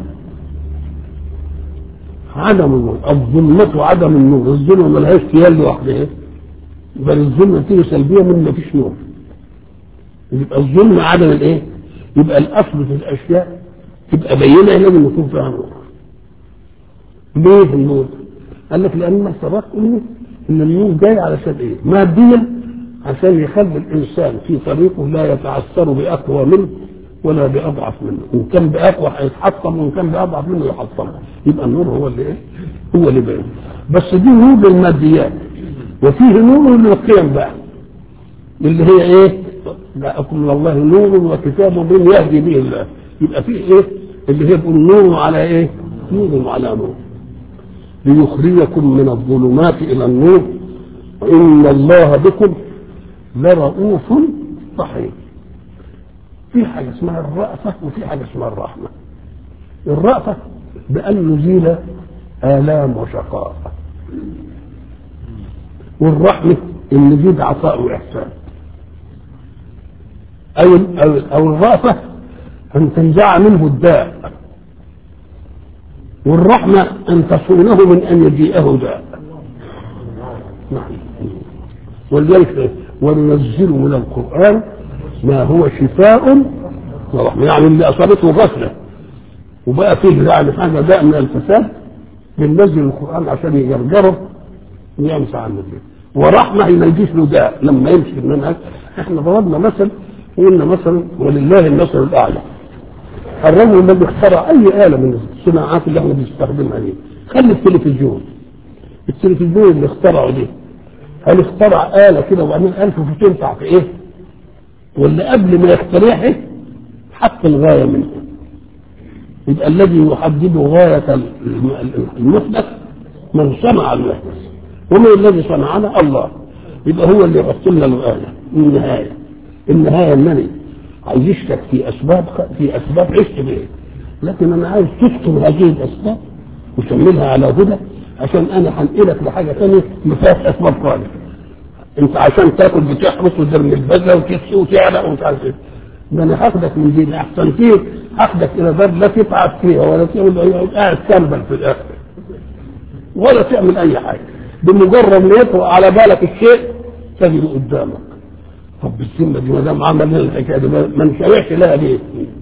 عدم النور الظلمة عدم النور الظلمة ملهاش كيان لوحدها بل الظلمة تيجي سلبية من ما فيش نور يبقى الظلمة عدم الايه؟ يبقى الاصل في الاشياء تبقى بينة لازم يكون فيها نور ليه النور؟ قال لك لان ما سبق انه ان النور جاي علشان ايه؟ ماديا عشان يخلي الانسان في طريقه لا يتعثر باقوى منه ولا باضعف منه، ان كان باقوى هيتحطم وان كان باضعف منه يحطم، يبقى النور هو اللي ايه؟ هو اللي باين. بس دي نور للماديات وفيه نور للقيم بقى اللي هي ايه؟ جاءكم من الله نور وكتاب مبين يهدي به الله، يبقى فيه ايه؟ اللي هي بيقول نور على ايه؟ نور على نور. ليخرجكم من الظلمات الى النور وان الله بكم لرؤوف رحيم في حاجه اسمها الرأفة وفي حاجه اسمها الرحمة الرأفة بأن نزيل آلام وشقاء والرحمة ان نزيد عطاء وإحسان أو أو, أو الرأفة أن تنزع منه الداء والرحمة أن تصونه من أن يجيئه داء نعم ولذلك وننزل من القرآن ما هو شفاء ورحمة يعني اللي أصابته غفلة وبقى فيه يعني حاجة داء من الفساد بننزل القرآن عشان يجرجره ويمسح عنه دي ورحمة ما يجيش له داء لما يمشي المنهج احنا ضربنا مثل قلنا مثلا ولله المثل الأعلى الرجل الذي اخترع أي آلة من الصناعات اللي احنا بنستخدمها دي خلي التلفزيون التلفزيون اللي اخترعه دي هل اخترع آلة كده وبعدين ألف تنفع في إيه؟ ولا قبل ما يخترعها حط الغاية منه يبقى الذي يحدد غاية المحدث من صنع المحدث ومن الذي صنعنا الله يبقى هو اللي يحط لنا الغاية النهاية النهاية انني عايز يشتك في اسباب في اسباب عشت بيه لكن انا عايز تسكن هذه الاسباب وتعملها على هدى عشان انا هنقلك لحاجه ثانيه ما فيهاش اسباب خالص انت عشان تاكل بتحرس وترمي البذله وتكسي وتعرق ومش عارف ايه ده انا هاخدك من دي احسن فيه هاخدك الى باب لا تتعب فيها ولا تعمل اي قاعد تنبل في الاخر ولا تعمل اي حاجه بمجرد ما يطرق على بالك الشيء تجده قدامك طب بالذمه دي ما دام عمل لنا الحكايه دي ما نشرحش لها ليه؟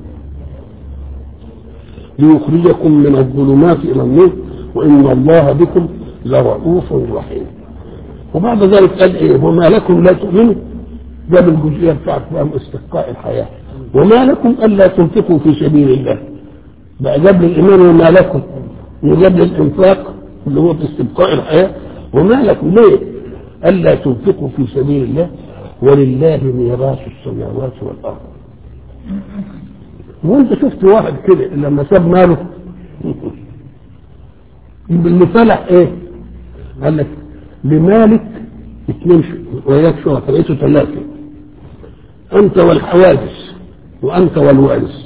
ليخرجكم من الظلمات الى النور وان الله بكم لرؤوف رحيم وبعد ذلك قال ايه وما لكم لا تؤمنوا جاب الجزئيه بتاعت فهم استحقاء الحياه وما لكم الا تنفقوا في سبيل الله بقى جاب لي الايمان وما لكم وجاب لي الانفاق اللي هو في استبقاء الحياه وما لكم ليه الا تنفقوا في سبيل الله ولله ميراث السماوات والارض وانت شفت واحد كده لما ساب ماله اللي فلح ايه قال لك لمالك اثنين وياك شركاء بقيتوا ثلاثه انت والحوادث وانت والوارث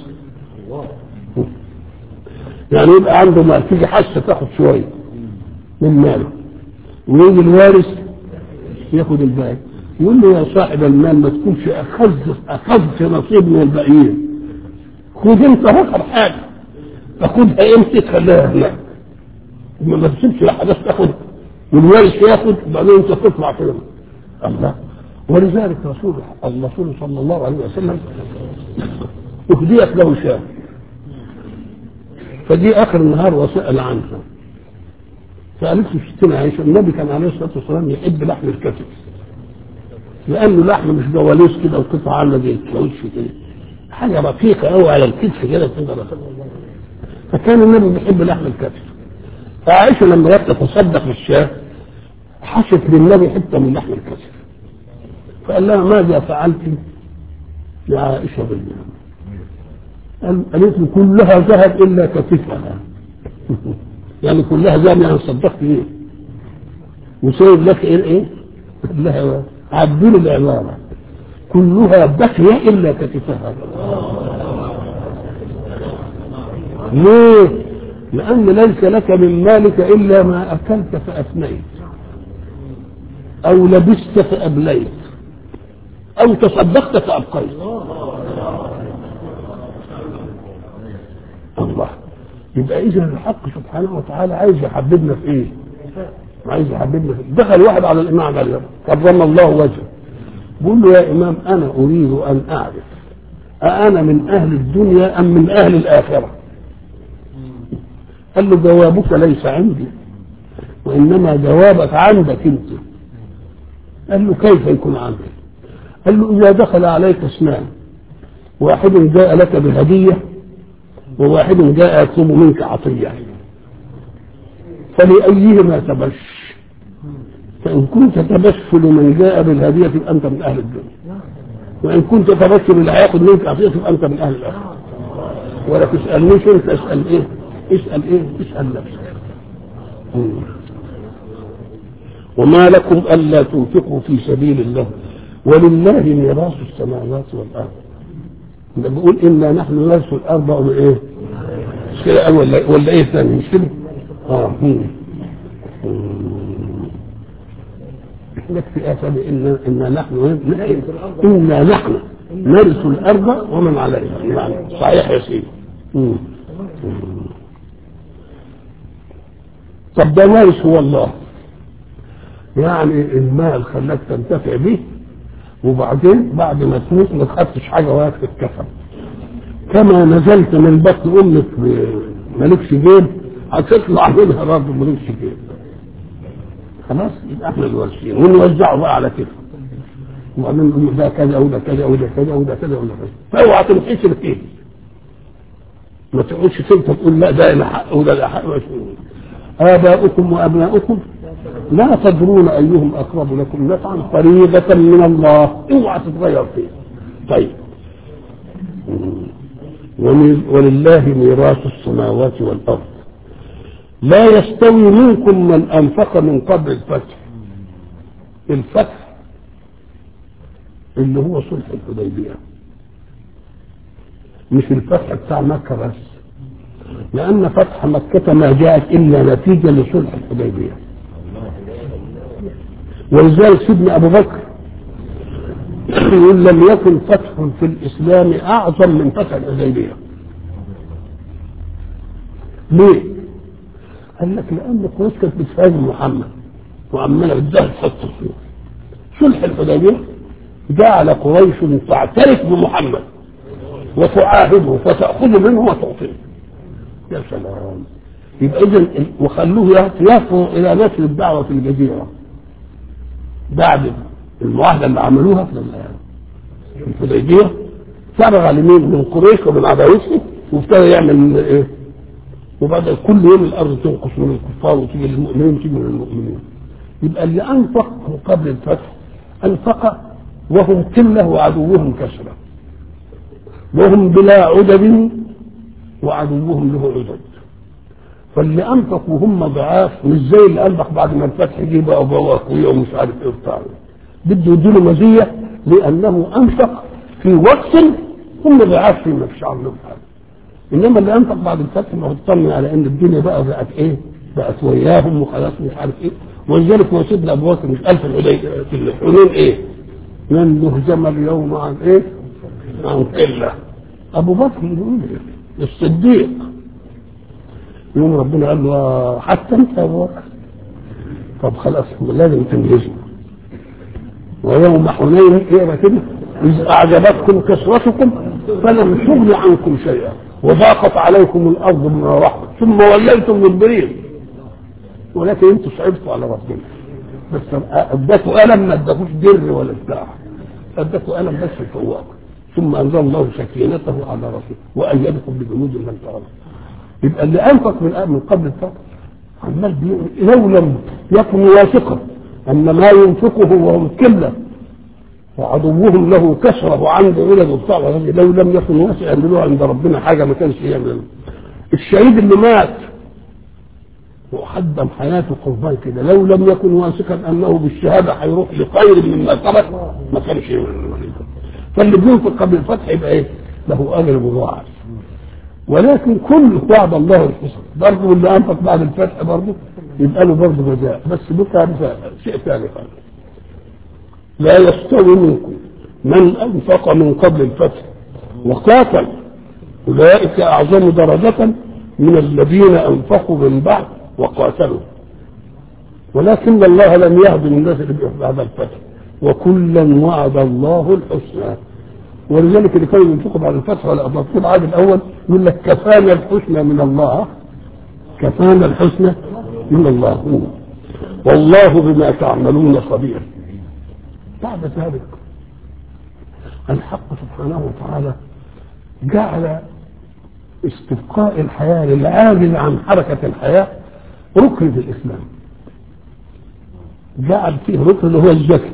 يعني يبقى عنده مال تيجي حاسه تاخد شويه من ماله ويجي الوارث ياخد الباقي يقول له يا صاحب المال ما تكونش اخذت اخذت نصيب من الباقيين خد انت اخر حاجه تاخدها امتى تخليها هناك ما تسيبش لحدث تاخد والوارث ياخد وبعدين انت تطلع كده الله ولذلك رسول الرسول صلى الله عليه وسلم اهديت له شاه فدي اخر النهار وسال عنها فقالت له ستنا عائشه النبي كان عليه الصلاه والسلام يحب لحم الكتف لانه لحم مش جواليس كده وقطعه عامله زي الكاوتش كده حاجه رقيقه قوي على الكتف كده كده فكان النبي بيحب لحم الكتف فعائشه لما جت تتصدق بالشاه حشت للنبي حته من لحم الكتف فقال لها ماذا فعلت يا عائشه بالله قالت له كلها ذهب الا كتفها يعني كلها ذهب يعني صدقت ايه وسيب لك ايه ايه قال لها عدل العباره كلها بقي الا كتفها ليه لان ليس لك من مالك الا ما اكلت فافنيت او لبست فابليت او تصدقت فابقيت الله يبقى اذا الحق سبحانه وتعالى عايز يحببنا في ايه؟ عايز يحببنا في دخل واحد على الامام قال له كرم الله وجهه بقول له يا امام انا اريد ان اعرف أأنا من أهل الدنيا أم من أهل الآخرة قال له جوابك ليس عندي وإنما جوابك عندك أنت قال له كيف يكون عندك قال له إذا دخل عليك اثنان واحد جاء لك بهدية وواحد جاء يطلب منك عطية فلأيهما تبش فإن كنت تبشر من جاء بالهدية يبقى أنت من أهل الدنيا وإن كنت تبشر اللي هياخد منك عطية يبقى أنت من أهل الآخرة ولا تسألنيش أنت اسأل إيه؟ اسأل إيه؟ اسأل نفسك وما لكم ألا تنفقوا في سبيل الله ولله ميراث السماوات والأرض ده بيقول إنا نحن نرث الأرض ولا إيه؟ مش كده ولا ولا إيه ثاني مش كده؟ آه يكفي آثم إن إن نحن إنا نحن نرث الأرض ومن عليها يعني صحيح يا سيدي طب ده وارث هو الله يعني المال خلاك تنتفع به وبعدين بعد ما تموت ما تخدتش حاجه ولا تتكفن كما نزلت من بطن امك مالكش جيب هتطلع منها برضه مالكش جيب خلاص يبقى احنا الوارثين ونوزعه بقى على كده وبعدين نقول ده كذا وده كذا وده كذا وده كذا وده كذا فاوعى تنحيش الاثنين ما تقعدش انت تقول لا ده له حق وده له حق آباؤكم وأبناؤكم لا تدرون أيهم أقرب لكم نفعا فريضة من الله اوعى تتغير فيه طيب ولله ميراث السماوات والأرض لا يستوي منكم من أنفق من قبل الفتح الفتح اللي هو صلح الحديبية مش الفتح بتاع مكة بس لأن فتح مكة ما جاءت إلا نتيجة لصلح الحديبية ولذلك سيدنا أبو بكر يقول لم يكن فتح في الإسلام أعظم من فتح الحديبية ليه؟ قال لك لان قريش كانت بتهاجم محمد وعماله بتزهد تحط فيه صلح الحديبيه جعل قريش تعترف بمحمد وتعاهده فتأخذ منه وتعطيه يا سلام يبقى إذا وخلوه يفرغ إلى نشر الدعوة في الجزيرة بعد المعاهدة اللي عملوها في الحديبية فرغ لمين من قريش ومن عداوته وابتدى يعمل ايه وبدأ كل يوم الأرض تنقص من الكفار وتيجي للمؤمنين وتيجي من المؤمنين يبقى اللي أنفق قبل الفتح أنفق وهم قلة وعدوهم كثرة وهم بلا عدد وعدوهم له عدد فاللي انفق وهم ضعاف مش زي اللي انفق بعد ما الفتح جه بقى وبقى اقوياء ومش عارف ايه وبتاع بده يديله مزيه لانه انفق في وقت هم ضعاف فيه ما فيش عندهم حاجه انما اللي انفق بعد الفتح ما هو اطمن على ان الدنيا بقى بقت ايه؟ بقت وياهم وخلاص مش عارف ايه ولذلك هو سيدنا ابو بكر مش الف الحديبيه في الحنين ايه؟ من نهزم اليوم عن ايه؟ عن قله ابو بكر يقول الصديق يوم ربنا قال له حتى انت يا ابو بكر طب خلاص لازم تنجزوا ويوم حنين ايه كده اذ اعجبتكم كثرتكم فلم تغن عنكم شيئا وضاقت عليكم الارض بما رحمت ثم وليتم مدبرين ولكن انتم صعبتوا على ربنا بس اداكوا الم ما اداكوش در ولا بتاع اداكوا الم بس فوقكم ثم انزل الله سكينته على رسوله وايدكم بجنود لم تروا يبقى اللي انفق من من قبل الفتح عمال لو لم يكن واثقا ان ما ينفقه وهم كله وعدوهم له كسره وعنده ولد وبتاع لو لم يكن واثقا له عند ربنا حاجه ما كانش يعمل الشهيد اللي مات وقدم حياته قربان كده لو لم يكن واثقا انه بالشهاده هيروح لخير مما سبق ما كانش يعمل فاللي بينفق قبل الفتح يبقى ايه؟ له اجر مضاعف ولكن كل وعد الله الحسن برضه اللي انفق بعد الفتح برضه يبقى له برضه جزاء بس بكره شيء ثاني خالص لا يستوي منكم من انفق من قبل الفتح وقاتل اولئك اعظم درجه من الذين انفقوا من بعد وقاتلوا ولكن الله لم يهدم الناس اللي بعد الفتح وكلا وعد الله الحسنى ولذلك اللي كانوا ينفقوا بعد الفتح ولا المفروض عاد الاول يقول لك كفانا الحسنى من الله كفانا الحسنى من الله والله بما تعملون خبير بعد ذلك الحق سبحانه وتعالى جعل استبقاء الحياة للعاجز عن حركة الحياة ركن في الإسلام جعل فيه ركن اللي هو الزكاة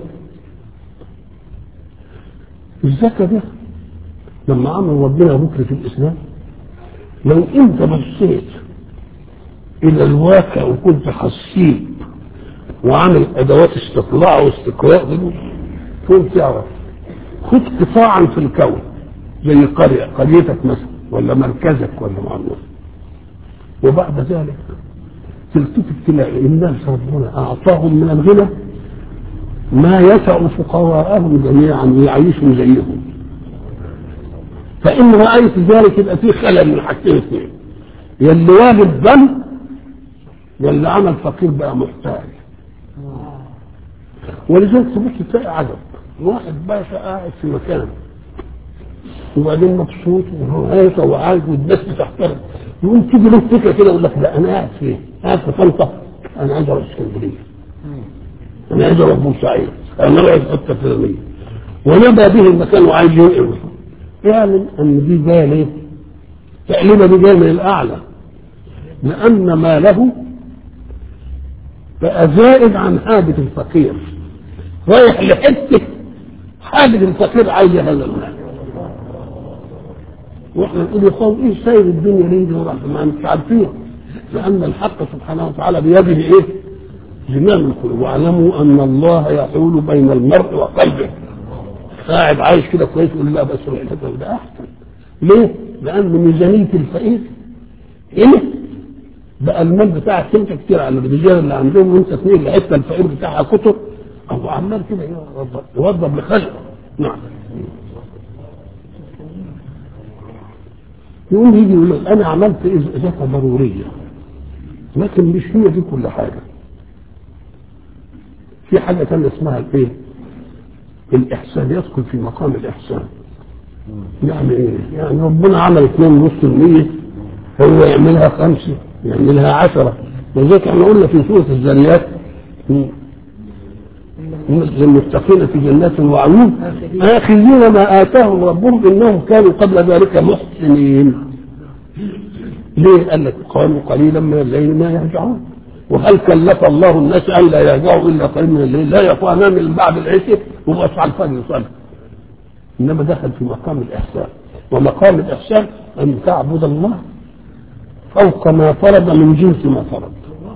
الزكاة ده لما عمل ربنا ركن في الإسلام لو أنت بصيت إلى الواقع وكنت حسيب وعامل أدوات استطلاع واستقراء دي كنت تعرف خد قطاعا في الكون زي قرية قريتك مثلا ولا مركزك ولا معلومة وبعد ذلك تلتفت تلاقي الناس ربنا أعطاهم من الغنى ما يسع فقراءهم جميعا ويعيشوا زيهم فإن رأيت ذلك يبقى في خلل من حاجتين اثنين يا اللي واجب ذنب يا اللي عمل فقير بقى محتاج ولذلك تبص تلاقي عجب واحد باشا قاعد في مكان وبعدين مبسوط وهيصة وعايز والناس بتحترم يقوم تيجي له فكره كده يقول لك لا انا قاعد فين؟ قاعد في طنطا انا عايز اروح اسكندريه انا عايز اروح بورسعيد انا رايح الحته الفلانيه ونبى به المكان وعايز ينقل اعلم ان دي جايه ليه؟ تقليبه دي جايه من الاعلى لان ما له بقى زائد عن حاجه الفقير رايح لحته حاجه الفقير عايز هذا المال واحنا نقول يا قوم ايه سايب الدنيا ليه دي وراح ما مش عارفين لان الحق سبحانه وتعالى بيده ايه؟ زمام القلوب واعلموا ان الله يحول بين المرء وقلبه قاعد عايش كده كويس يقول لا بس الحته ده احسن ليه؟ لان ميزانيه الفقير هنا بقى المال بتاعك انت كتير على الرجال اللي عندهم وانت تنقل الحته الفقير بتاعها كتر او عمال كده يوضب لخلقه نعم يقوم يجي يقول لك انا عملت ازازه ضروريه لكن مش هي دي كل حاجه في حاجه ثانيه اسمها الايه؟ الاحسان يدخل في مقام الاحسان يعني ايه؟ يعني ربنا عمل 2.5% هو يعملها خمسه يعملها عشرة ولذلك احنا قلنا في سوره الذريات للمتقين في جنات وعيون آخذين ما آتاهم ربهم إنهم كانوا قبل ذلك محسنين ليه؟ قال لك قالوا قليلا من الليل ما يهجعون وهل كلف الله الناس أن لا يهجعوا إلا قليلا من الليل لا يقوى أمام من بعد العشاء وبقى على الفجر يصلي إنما دخل في مقام الإحسان ومقام الإحسان أن تعبد الله فوق ما فرض من جنس ما فرض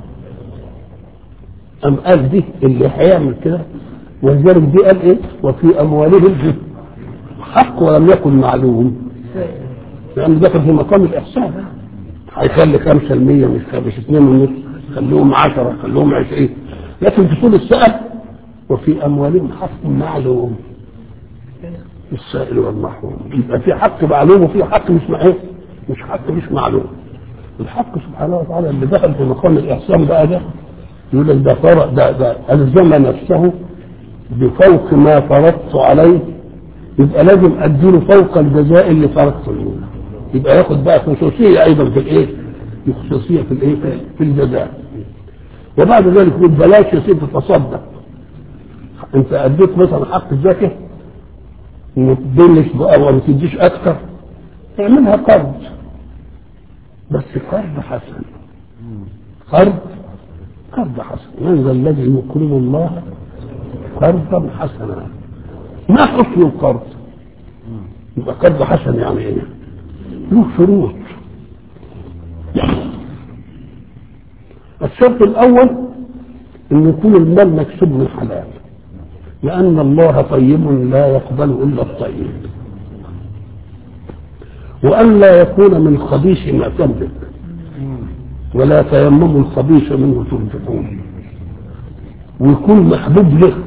أم قال دي اللي هيعمل كده ولذلك دي قال ايه وفي اموالهم حق ولم يكن معلوم لان دخل في مقام الاحسان هيخلي 5% مش مش 2 ونص خليهم 10 خليهم 20 لكن في طول السأل وفي اموالهم حق معلوم السائل والمحروم يبقى في حق معلوم وفي حق مش ايه مش حق مش معلوم الحق سبحانه وتعالى اللي دخل في مقام الاحسان بقى ده يقول لك ده فرق ده ده الزم نفسه بفوق ما فرضت عليه يبقى لازم اديله فوق الجزاء اللي فرضته له يبقى ياخد بقى خصوصيه ايضا في الايه؟ خصوصيه في الايه؟ في الجزاء وبعد ذلك يقول بلاش يا سيدي تصدق انت اديت مثلا حق الزكاه وما تدلش بقى وما تديش اكثر اعملها قرض بس قرض حسن قرض قرض حسن من ذا الذي يقرض الله قرضا حسنا ما حسن القرض يبقى قرض حسن يعني ايه له شروط الشرط الاول ان يكون المال مكسوب من حلال لان الله طيب لا يقبل الا الطيب وان لا يكون من خبيث ما تملك ولا تيمموا الخبيث منه تنفقون ويكون محبوب لك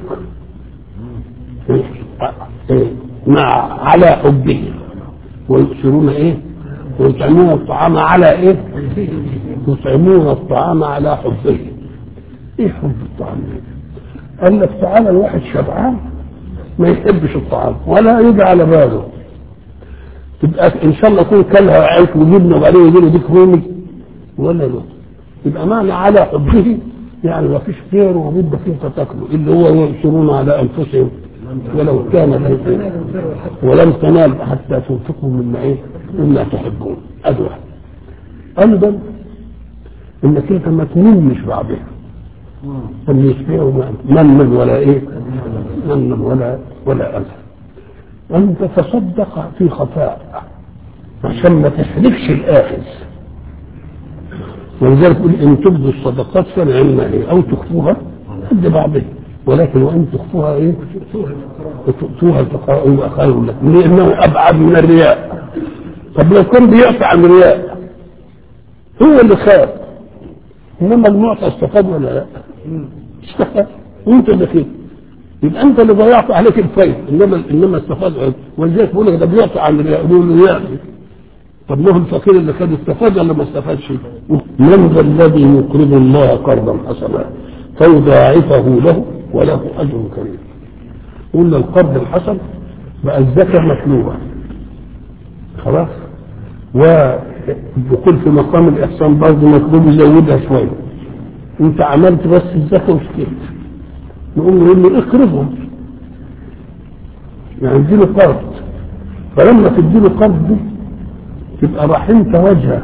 مع على حبه ويؤثرون ايه ويطعمون الطعام على ايه يطعمون الطعام على حبه ايه حب الطعام قال لك تعالى الواحد شبعان ما يحبش الطعام ولا يجي على باله تبقى ان شاء الله يكون كلها عيش وجبنه وبعدين يجي له ديك رومي ولا لا يبقى معنى على حبه يعني ما فيش غيره وبد فيه تاكله اللي هو ينصرون على انفسهم ولو كان لكم ولم تنال حتى تنفقوا مما ايه مما تحبون ادوى ايضا انك انت ما تمنش بعضها ان يشبعوا من ولا ايه من ولا ولا اذى ان تتصدق في خفاء عشان ما تحرفش الاخذ ولذلك يقول ان تبدوا الصدقات فنعم ايه او تخفوها قد بعضها ولكن وان تخفوها ايه وتؤتوها الفقراء يبقى خير لكم لانه ابعد من الرياء طب لو كان بيعفى عن الرياء هو اللي خاف انما المعطى استفاد ولا لا؟ استفاد وانت اللي خير يبقى انت اللي ضيعت عليك الفيل انما انما استفاد ولذلك بيقول لك ده بيعطي عن الرياء يقول له يا طب ما هو الفقير اللي كان استفاد ولا ما استفادش؟ من ذا الذي يقرض الله قرضا حسنا فيضاعفه له وله اجر كريم. قلنا القرض الحسن بقى الزكاه مطلوبه. خلاص؟ والدخول في مقام الاحسان برضه مطلوب يزودها شويه. انت عملت بس الزكاه وسكت. نقول له يقول له اقرضهم. يعني اديله قرض. فلما تديله قرض دي تبقى رحمت وجهه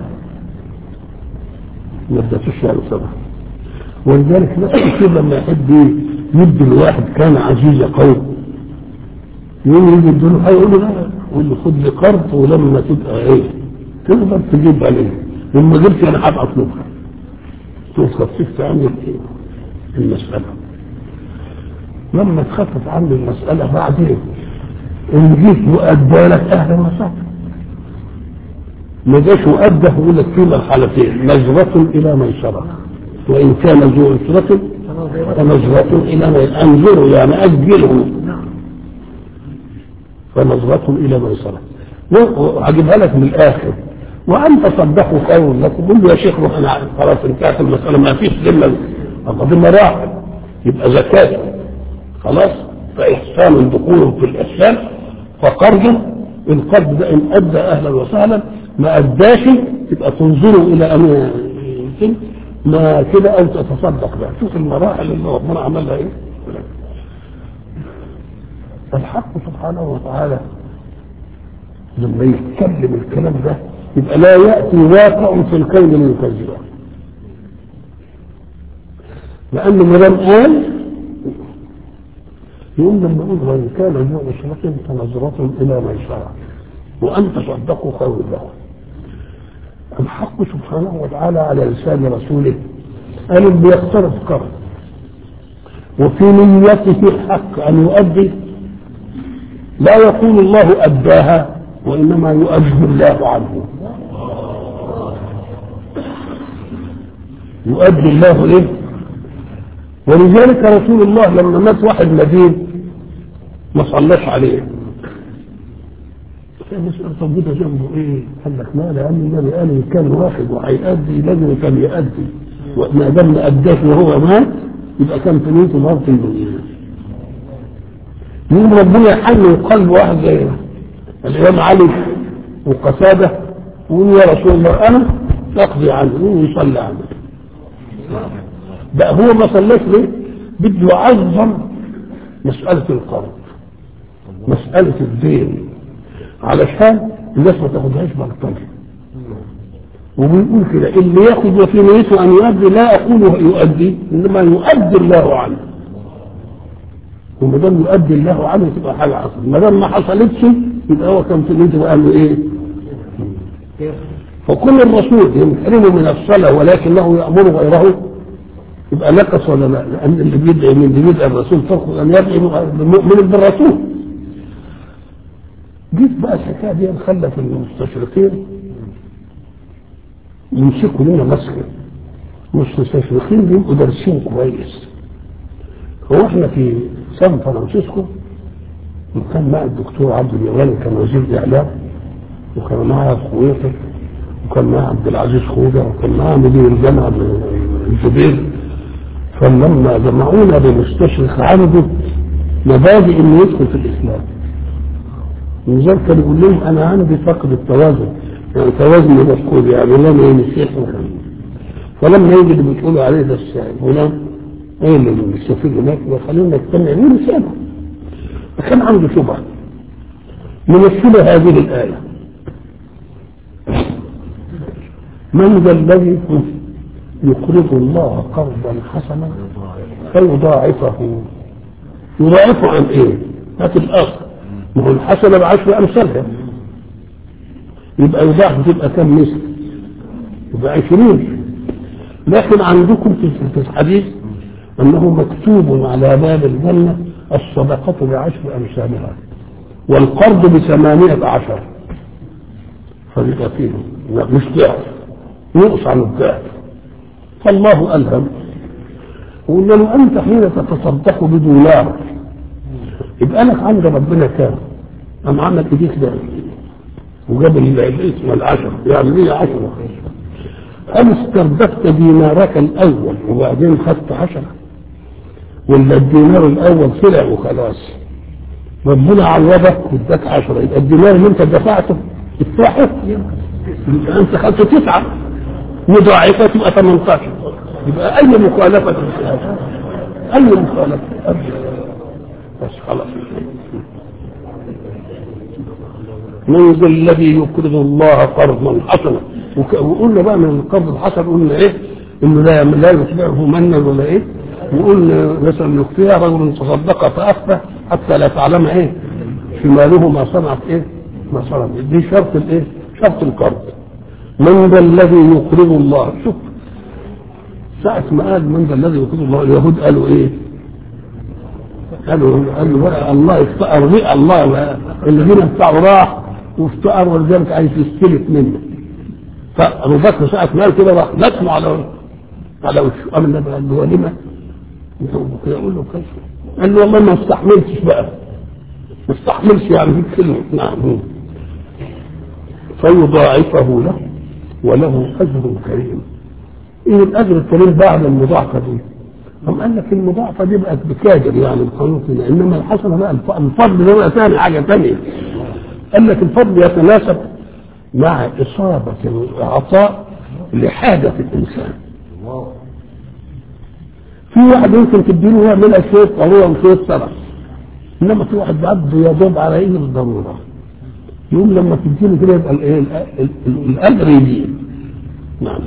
ما ادتوش يعني صبر ولذلك ناس كتير لما يحب يدي الواحد كان عزيز قوي يقوم يجي يديله حاجه يقول له لا يقول له خد لي قرض ولما تبقى ايه تقدر تجيب عليه لما جبت انا هبقى اطلبها تقول خففت عني الايه المساله لما تخفف عني المساله بعدين ان جيت وادى لك اهلا وسهلا ما جاش وأده يقول لك في مرحلتين نظرة إلى ميسرة وإن كان ذو عسرة فنظرة إلى ميسرة أنظروا يعني أجله فنظرة إلى ميسرة وهجيبها لك من الآخر وان تصدقوا خير لكم قل له يا شيخ روح انا خلاص انتهت المساله ما فيش ذمه الله دي مراحل يبقى زكاه خلاص فاحسان دخول في الاسلام فقرض القرض ده ان ادى اهلا وسهلا ما اداش تبقى تنظروا الى ان يمكن ما كده او تتصدق بقى شوف المراحل اللي ربنا عملها ايه الحق سبحانه وتعالى لما يتكلم الكلام ده يبقى لا ياتي واقع في الكون ليكذبه لانه ما دام قال يقول لما يقول وان كان ذو عسرة فنظرة الى ميسرة وان تصدقوا خير لكم الحق سبحانه وتعالى على لسان رسوله قال اللي يقترض قرض وفي نيته الحق ان يؤدي لا يقول الله اداها وانما يؤدي الله عنه يؤدي الله ايه ولذلك رسول الله لما مات واحد مدين ما صلاش عليه كان مسألة موجودة جنبه ايه؟ قال لك ما لأن النبي قال كان واحد وهيأدي لازم كان يأدي وما دام ما أداش وهو مات يبقى كان في نيته مرض الدنيا يوم ربنا يحنن قلب واحد زي الإمام علي وقسادة ويقول يا رسول الله أنا أقضي عنه ويصلي عنه بقى هو ما صلاش ليه؟ بده يعظم مسألة القرض مسألة الدين علشان الناس ما تاخدهاش بلطجة وبيقول كده اللي ياخد وفي نيته ان يؤدي لا اقول يؤدي انما يؤدي الله عنه وما دام يؤدي الله عنه تبقى حاجه حصلت ما دام ما حصلتش يبقى هو كان في نيته وقال له ايه؟ فكل الرسول يمكنه من الصلاه ولكنه يامر غيره يبقى نقص ولا لا؟ لان اللي بيدعي من اللي بيدعي الرسول ترفض ان يدعي مؤمن بالرسول جيت بقى الحكايه دي خلت المستشرقين يمسكوا لنا مسكن المستشرقين بيبقوا دارسين كويس هو احنا في سان فرانسيسكو وكان مع الدكتور عبد اليواني كان وزير الاعلام وكان معاه خويته وكان معاه عبد العزيز خوجه وكان معاه مدير الجامعه الزبير فلما جمعونا بمستشرق عرضوا مبادئ انه يدخل في الاسلام ولذلك كان يقول لهم انا عندي فقد التوازن يعني توازن مفقود يعني لا ما مسيح فلما يجي اللي بتقولوا عليه ده فلان ايه اللي السفير هناك خلينا نجتمع مين سابه فكان عنده شبهه من الشبهه هذه الايه من ذا الذي يقرض الله قرضا حسنا فيضاعفه يضاعفه عن ايه؟ هات الاصل ما هو الحسنة بعشر أمثالها يبقى يضاعف تبقى كم مثل يبقى عشرين لكن عندكم في الحديث أنه مكتوب على باب الجنة الصدقة بعشر أمثالها والقرض بثمانية عشر فيبقى فيه مش ضعف يقص عن الضعف فالله ألهم وقلنا له أنت حين تتصدق بدولار يبقى لك عند ربنا كام؟ قام عمل ايديك ده وجاب الاسم العشرة يعني ليه عشرة هل استردفت دينارك الاول وبعدين خدت عشرة ولا الدينار الاول طلع وخلاص ربنا عوضك واداك عشرة يبقى الدينار اللي انت دفعته ادفعه يبقى انت خدت تسعة مضاعفة تبقى 18 يبقى اي مخالفة اي مخالفة بس خلاص من ذا الذي يقرض الله قرضا حسنا وقلنا بقى من القرض الحسن قلنا ايه انه لا لا يتبعه منا ولا ايه وقلنا مثلا يخفيها رجل تصدق فاخفى حتى لا تعلم ايه شماله ما صنعت ايه ما صنعت دي شرط الايه شرط القرض من ذا الذي يقرض الله شوف ساعة ما قال من ذا الذي يقرض الله اليهود قالوا ايه قالوا قالوا بقى الله افتقر بقى الله الذين بتاعه راح وافتقر ولذلك عايز يستلف منه فابو بكر ساعه ما قال كده راح نسمع على على وشه قام النبي قال له ولما؟ يقول له كيف؟ قال له والله ما استحملتش بقى ما استحملش يعني في كلمه نعم فيضاعفه له وله اجر كريم ايه الاجر الكريم بعد المضاعفه دي هم قال لك المضاعفه دي بقت بكاجر يعني بقانوننا انما الحسنه بقى الفضل ده بقى ثاني حاجه ثانيه قال لك الفضل يتناسب مع اصابه العطاء لحاجه الانسان في واحد يمكن تديله يعملها شويه قروه وشويه سرف انما في واحد عبده يا دوب على ايه الضروره يقوم لما تديله كده يبقى الايه الاجر يجي نعم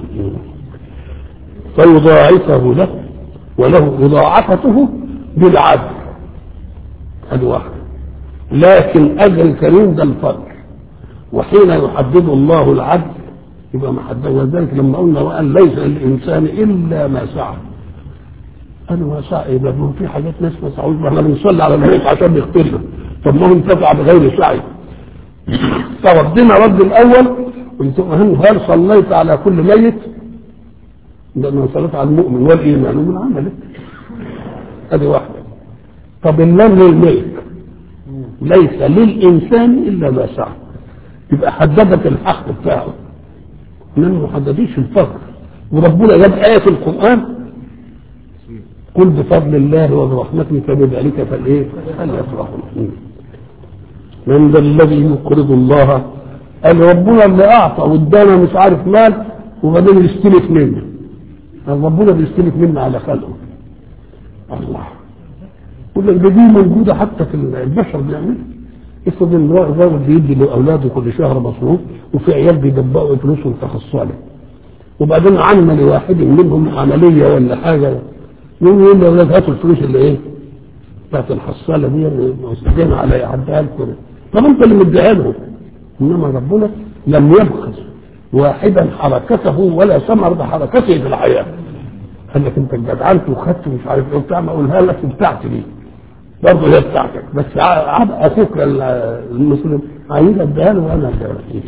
فيضاعفه له وله مضاعفته بالعدل هذه واحده لكن اجر الكريم ده الفضل وحين يحدد الله العدل يبقى محدد ولذلك لما قلنا وان ليس للانسان الا ما سعى انا ما سعى يبقى ما في حاجات ناس ما سعوش احنا بنصلي على الميت عشان يغفر له طب ما هو انتفع بغير سعي فردنا رد الاول قلت هل صليت على كل ميت؟ لأنه صليت على المؤمن والإيمان من عملك هذه واحدة طب اللام للملك ليس للإنسان إلا ما سعى يبقى حددت الحق بتاعه إنما ما حددتش الفقر وربنا جاب آية في القرآن قل بفضل الله وبرحمته فبذلك فالايه؟ فليفرحوا من ذا الذي يقرض الله قال ربنا اللي اعطى وادانا مش عارف مال وبعدين يستلف منه ربنا بيستلف منا على خلقه الله يقول لك ده دي موجوده حتى في البشر بيعملها افرض ان الراجل بيدي لاولاده كل شهر مصروف وفي عيال بيدبقوا فلوسهم تخصصه وبعدين عمل لواحد منهم عمليه ولا حاجه يقوم يقول لاولاد هاتوا الفلوس اللي ايه؟ بتاعت الحصاله دي مستدين على عدها لكم طب انت اللي مديها لهم انما ربنا لم يبخس واحدا حركته ولا ثمر بحركته في الحياه قال لك انت جدعنت وخدت مش عارف ايه وبتاع ما اقولها لك بتاعتي دي برضه هي بتاعتك بس اخوك المسلم عايز اديها له وانا اديها لك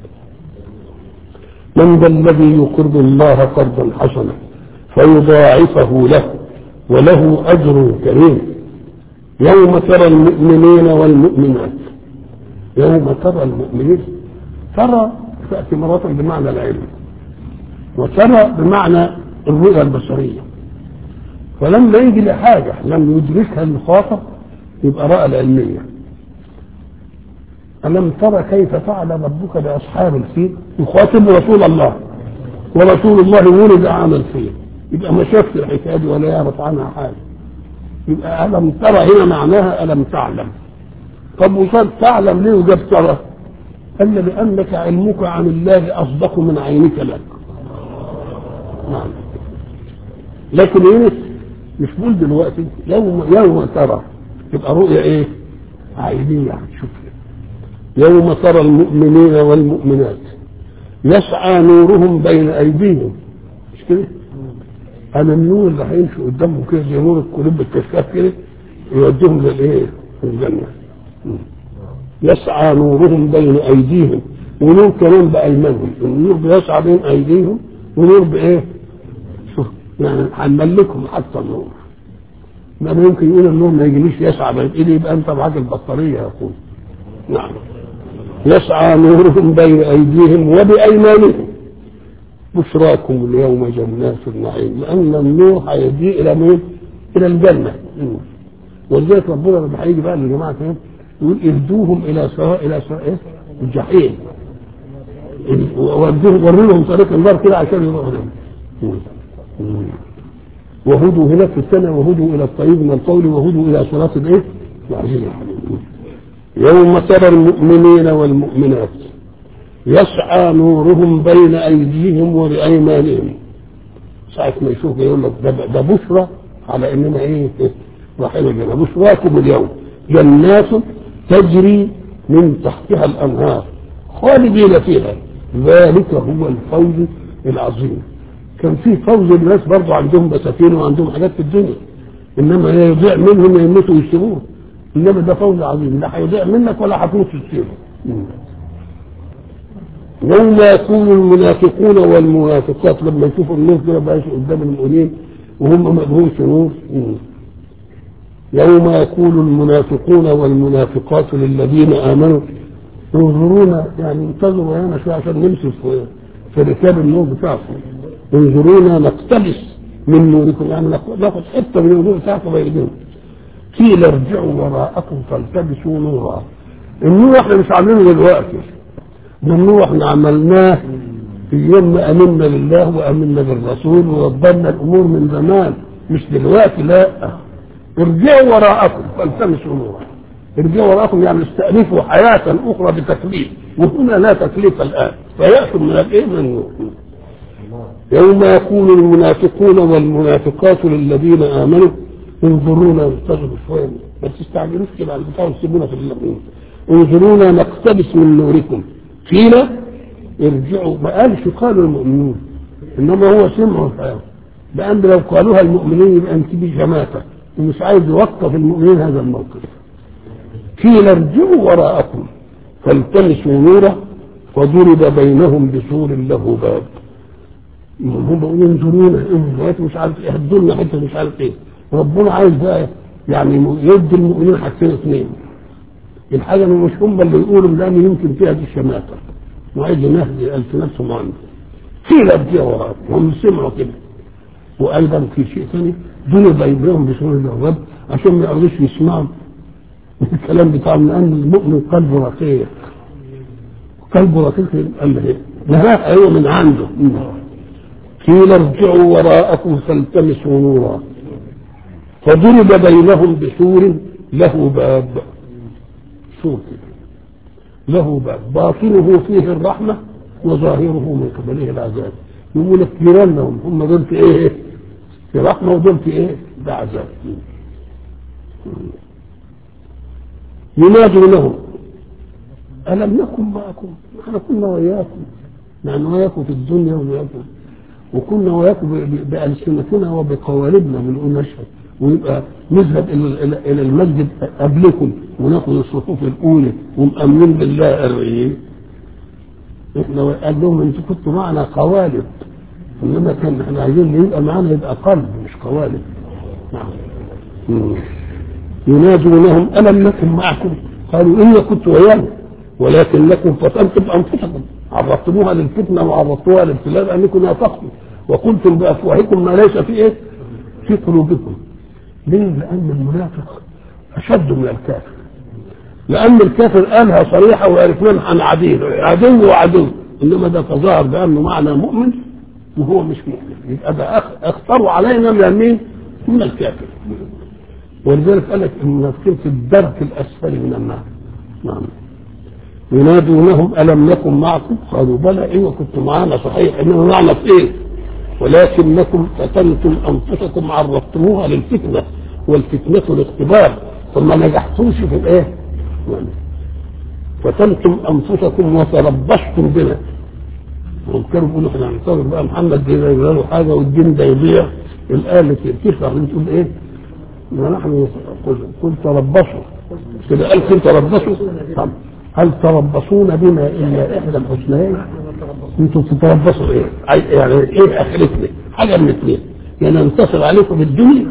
من ذا الذي يقرض الله قرضا حسنا فيضاعفه له وله اجر كريم يوم ترى المؤمنين والمؤمنات يوم ترى المؤمنين ترى تأتي مرة بمعنى العلم وترى بمعنى الرؤية البصرية فلما يجي لحاجة لم يدركها المخاطب يبقى رأى العلمية ألم ترى كيف فعل ربك بأصحاب الفيل يخاطب رسول الله ورسول الله ولد عام الفيل يبقى ما شافش الحكاية دي ولا يعرف عنها حاجة يبقى ألم ترى هنا معناها ألم تعلم طب وصل تعلم ليه وجاب ترى قال لأنك علمك عن الله أصدق من عينك لك نعم لكن يونس مش بقول دلوقتي يوم يوم ترى تبقى رؤية ايه؟ عينية يعني شوف يوم ترى المؤمنين والمؤمنات يسعى نورهم بين ايديهم مش كده؟ انا النور اللي هيمشي قدامهم كده زي نور القلوب الكشاف كده يوديهم للايه؟ الجنه يسعى نورهم بين ايديهم ونور كمان بايمانهم النور بيسعى بين ايديهم ونور بايه؟ شوف يعني هنملكهم حتى النور ما يمكن يقول النور ما يجيليش يسعى بين ايدي يبقى انت معاك البطاريه يا اخوي نعم يسعى نورهم بين ايديهم وبايمانهم بشراكم اليوم جنات النعيم لان النور هيجي الى مين؟ الى الجنه ولذلك ربنا لما هيجي بقى للجماعه فين؟ يقول اهدوهم الى سواء الى سواء ايه؟ الجحيم ودوهم وروا لهم طريق النار كده عشان يروحوا لهم وهدوا هناك في السنه وهدوا الى الطيب من القول وهدوا الى صراط الايه؟ العزيز الحميد يوم ترى المؤمنين والمؤمنات يسعى نورهم بين ايديهم وبايمانهم ساعة ما يشوف يقول لك ده, ده بشرى على اننا ايه رايحين الجنة بشراكم اليوم جنات تجري من تحتها الانهار خالدين فيها ذلك هو الفوز العظيم كان في فوز الناس برضه عندهم بساتين وعندهم حاجات في الدنيا انما يضيع منهم يموتوا ويسيبوه انما ده فوز عظيم لا هيضيع منك ولا هتموت تسيبه يوم يكون المنافقون والمنافقات لما يشوفوا النور كده بقى قدام المؤمنين وهم مدهوش نور يوم يقول المنافقون والمنافقات للذين امنوا انظرونا يعني انتظروا هنا شويه عشان نمشي في في ركاب النور بتاعكم انظرونا نقتبس من نوركم يعني ناخد حته من النور بتاعكم بيديهم قيل ارجعوا وراءكم فالتبسوا نورا النور احنا مش عاملينه دلوقتي ده النور احنا عملناه في يوم ما امنا لله وامنا بالرسول ودبرنا الامور من زمان مش دلوقتي لا ارجعوا وراءكم فالتمسوا نورا ارجعوا وراءكم يعني استأنفوا حياة أخرى بتكليف وهنا لا تكليف الآن فيأتوا من الإيه من النور يوم يكون المنافقون والمنافقات للذين آمنوا انظرونا انتظروا شوية ما تستعجلوش كده على البتاع وتسيبونا في اللقين انظرونا نقتبس من نوركم قيل ارجعوا ما قالش قالوا المؤمنون انما هو سمعوا الحياه لان لو قالوها المؤمنين يبقى انت دي جماعه ومش عايز يوقف المؤمنين هذا الموقف قيل ارجعوا وراءكم فالتمسوا نورا فضرب بينهم بسور له باب هم بيقولوا انظرونا انظروا مش عارف ايه هدوا لنا حته مش عارف ايه ربنا عايز بقى يعني يدي المؤمنين حاجتين اثنين الحاجه اللي مش هم اللي يقولوا لان يمكن فيها دي الشماتة وعايز نهدي السنتهم عنده قيل ارجعوا وراءكم هم سمعوا كده وايضا في شيء ثاني ضرب بينهم بسور له باب عشان ما يقعدوش يسمعوا الكلام بتاعهم لان المؤمن قلبه رقيق قلبه رقيق قال له نهاه ايوه من عنده قيل ارجعوا وراءكم فالتمسوا نورا فضرب بينهم بسور له باب سور كده له باب باطنه فيه الرحمة وظاهره من قبله العذاب يقول لك جيرانهم هم دول في ايه؟ في رحمة ودول في ايه؟ ده عذاب ينادوا لهم ألم نكن معكم؟ احنا كنا وياكم نحن وياكم في الدنيا وياكم وكنا وياكم بألسنتنا وبقوالبنا بنقول نشهد ويبقى نذهب إلى إلى المسجد قبلكم وناخذ الصفوف الأولى ومأمنين بالله الرئيس احنا قال لهم انتوا كنتوا معنا قوالب انما كان احنا عايزين اللي يبقى معانا يبقى قلب مش قوالب نعم ينادونهم الم نكن معكم قالوا إن كنت ويانا ولكنكم فتنتم انفسكم عرضتموها للفتنه وعرضتوها للابتلاء لانكم نافقتم وقلتم بافواهكم ما ليس في ايه؟ في قلوبكم. ليه؟ لان المنافق اشد من الكافر. لان الكافر قالها صريحه وعرفنا عن عديد عدو وعدو انما ده تظاهر بانه معنى مؤمن وهو مش مؤمن يبقى ده اختاروا علينا من مين؟ من الكافر. ولذلك قال لك المنافقين في الدرك الاسفل من النار. نعم. ينادونهم ألم نكن معكم قالوا بلى إيه كنتم معنا صحيح إنما معنا في إيه ولكنكم فتنتم أنفسكم عرضتموها للفتنة والفتنة الاختبار ثم نجحتوش في الإيه يعني فتنتم أنفسكم وتربصتم بنا وكانوا بيقولوا احنا هننتظر بقى محمد ده يجرى له حاجه والدين ده يضيع الايه اللي تشرح بتقول ايه؟ ونحن قل تربصوا كده قال قل تربصوا طب هل تربصون بنا الا احدى الحسنيين؟ انتم تتربصوا ايه؟ يعني ايه اخرتنا؟ حاجه من اثنين يا يعني ننتصر عليكم في الدنيا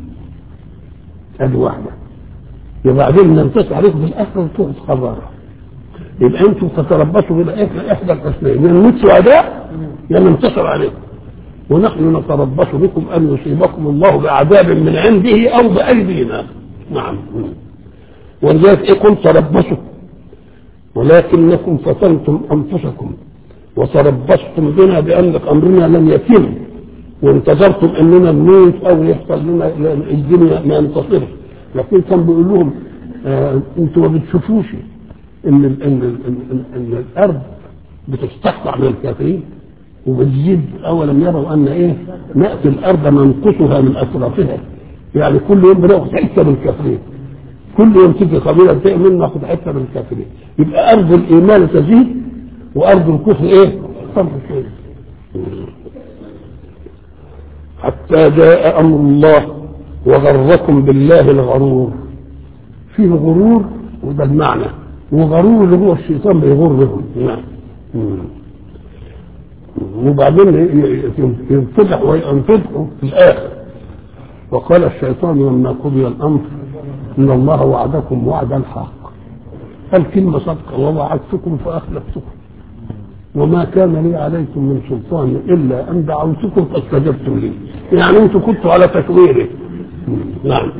ادي واحده يا بعدين ننتصر عليكم في الاخره وتروحوا تقرروا يبقى انتم تتربصوا بنا احدى الحسنيين يا نموت شهداء يا ننتصر عليكم ونحن نتربص بكم ان يصيبكم الله بعذاب من عنده او بايدينا نعم ولذلك ايه قل تربصوا ولكنكم فتنتم انفسكم وتربصتم بنا بان امرنا لم يتم وانتظرتم اننا نموت او يحصل لنا الدنيا ما ينتصرش لكن كان بيقول لهم آه انتوا ما بتشوفوش ان ال ان ال ان, إن الارض بتستقطع من الكافرين وبتزيد اولم يروا ان ايه ناتي الارض ننقصها من اطرافها يعني كل يوم بناخد حته من الكافرين كل يوم تيجي قبيله تؤمن ناخد حته من الكافرين يبقى ارض الايمان تزيد وارض الكفر ايه؟ تنقص حتى جاء امر الله وغركم بالله الغرور فيه غرور وده المعنى وغرور اللي هو الشيطان بيغرهم نعم وبعدين ينفتح وينفتحوا في الاخر وقال الشيطان لما قضي الامر ان الله وعدكم وعد الحق الكلمه صدقه ووعدتكم فاخلفتكم وما كان لي عليكم من سلطان الا ان دعوتكم فاستجبتم لي يعني انتم كنتوا على تكويره نعم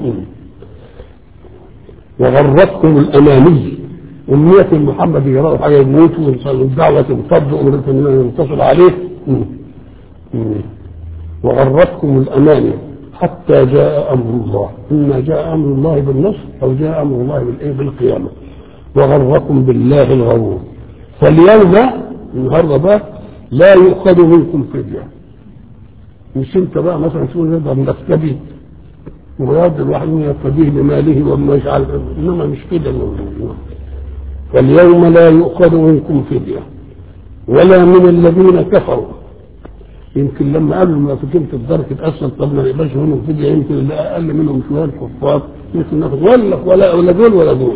وغرتكم الاماني أمنية محمد يرى حاجة يموت ويصلوا الدعوة تنفض أمرة أن ينتصر عليه وغرتكم الأماني حتى جاء أمر الله إما جاء أمر الله بالنصر أو جاء أمر الله بالإيه بالقيامة وغركم بالله الغرور فاليوم النهارده بقى لا يؤخذ منكم فدية مش انت بقى مثلا تقول نقدر نفتدي ويرد الواحد من يفتديه بماله وما مش عارف انما مش كده فاليوم لا يؤخذ منكم فدية ولا من الذين كفروا يمكن لما قالوا المنافقين في الدرك اتأثر طب ما نقبلش منهم فدية يمكن اللي أقل منهم شوية الكفار يمكن ناخد ولا ولا ولا دول ولا دول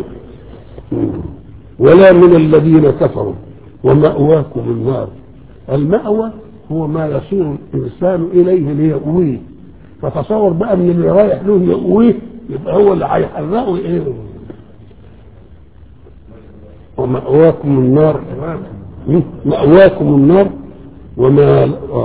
ولا من الذين كفروا ومأواكم النار المأوى هو ما يصير الإنسان إليه ليأويه فتصور بقى ان اللي رايح له يأويه يبقى هو اللي هيحرقه ايه ومأواكم النار مأواكم النار وما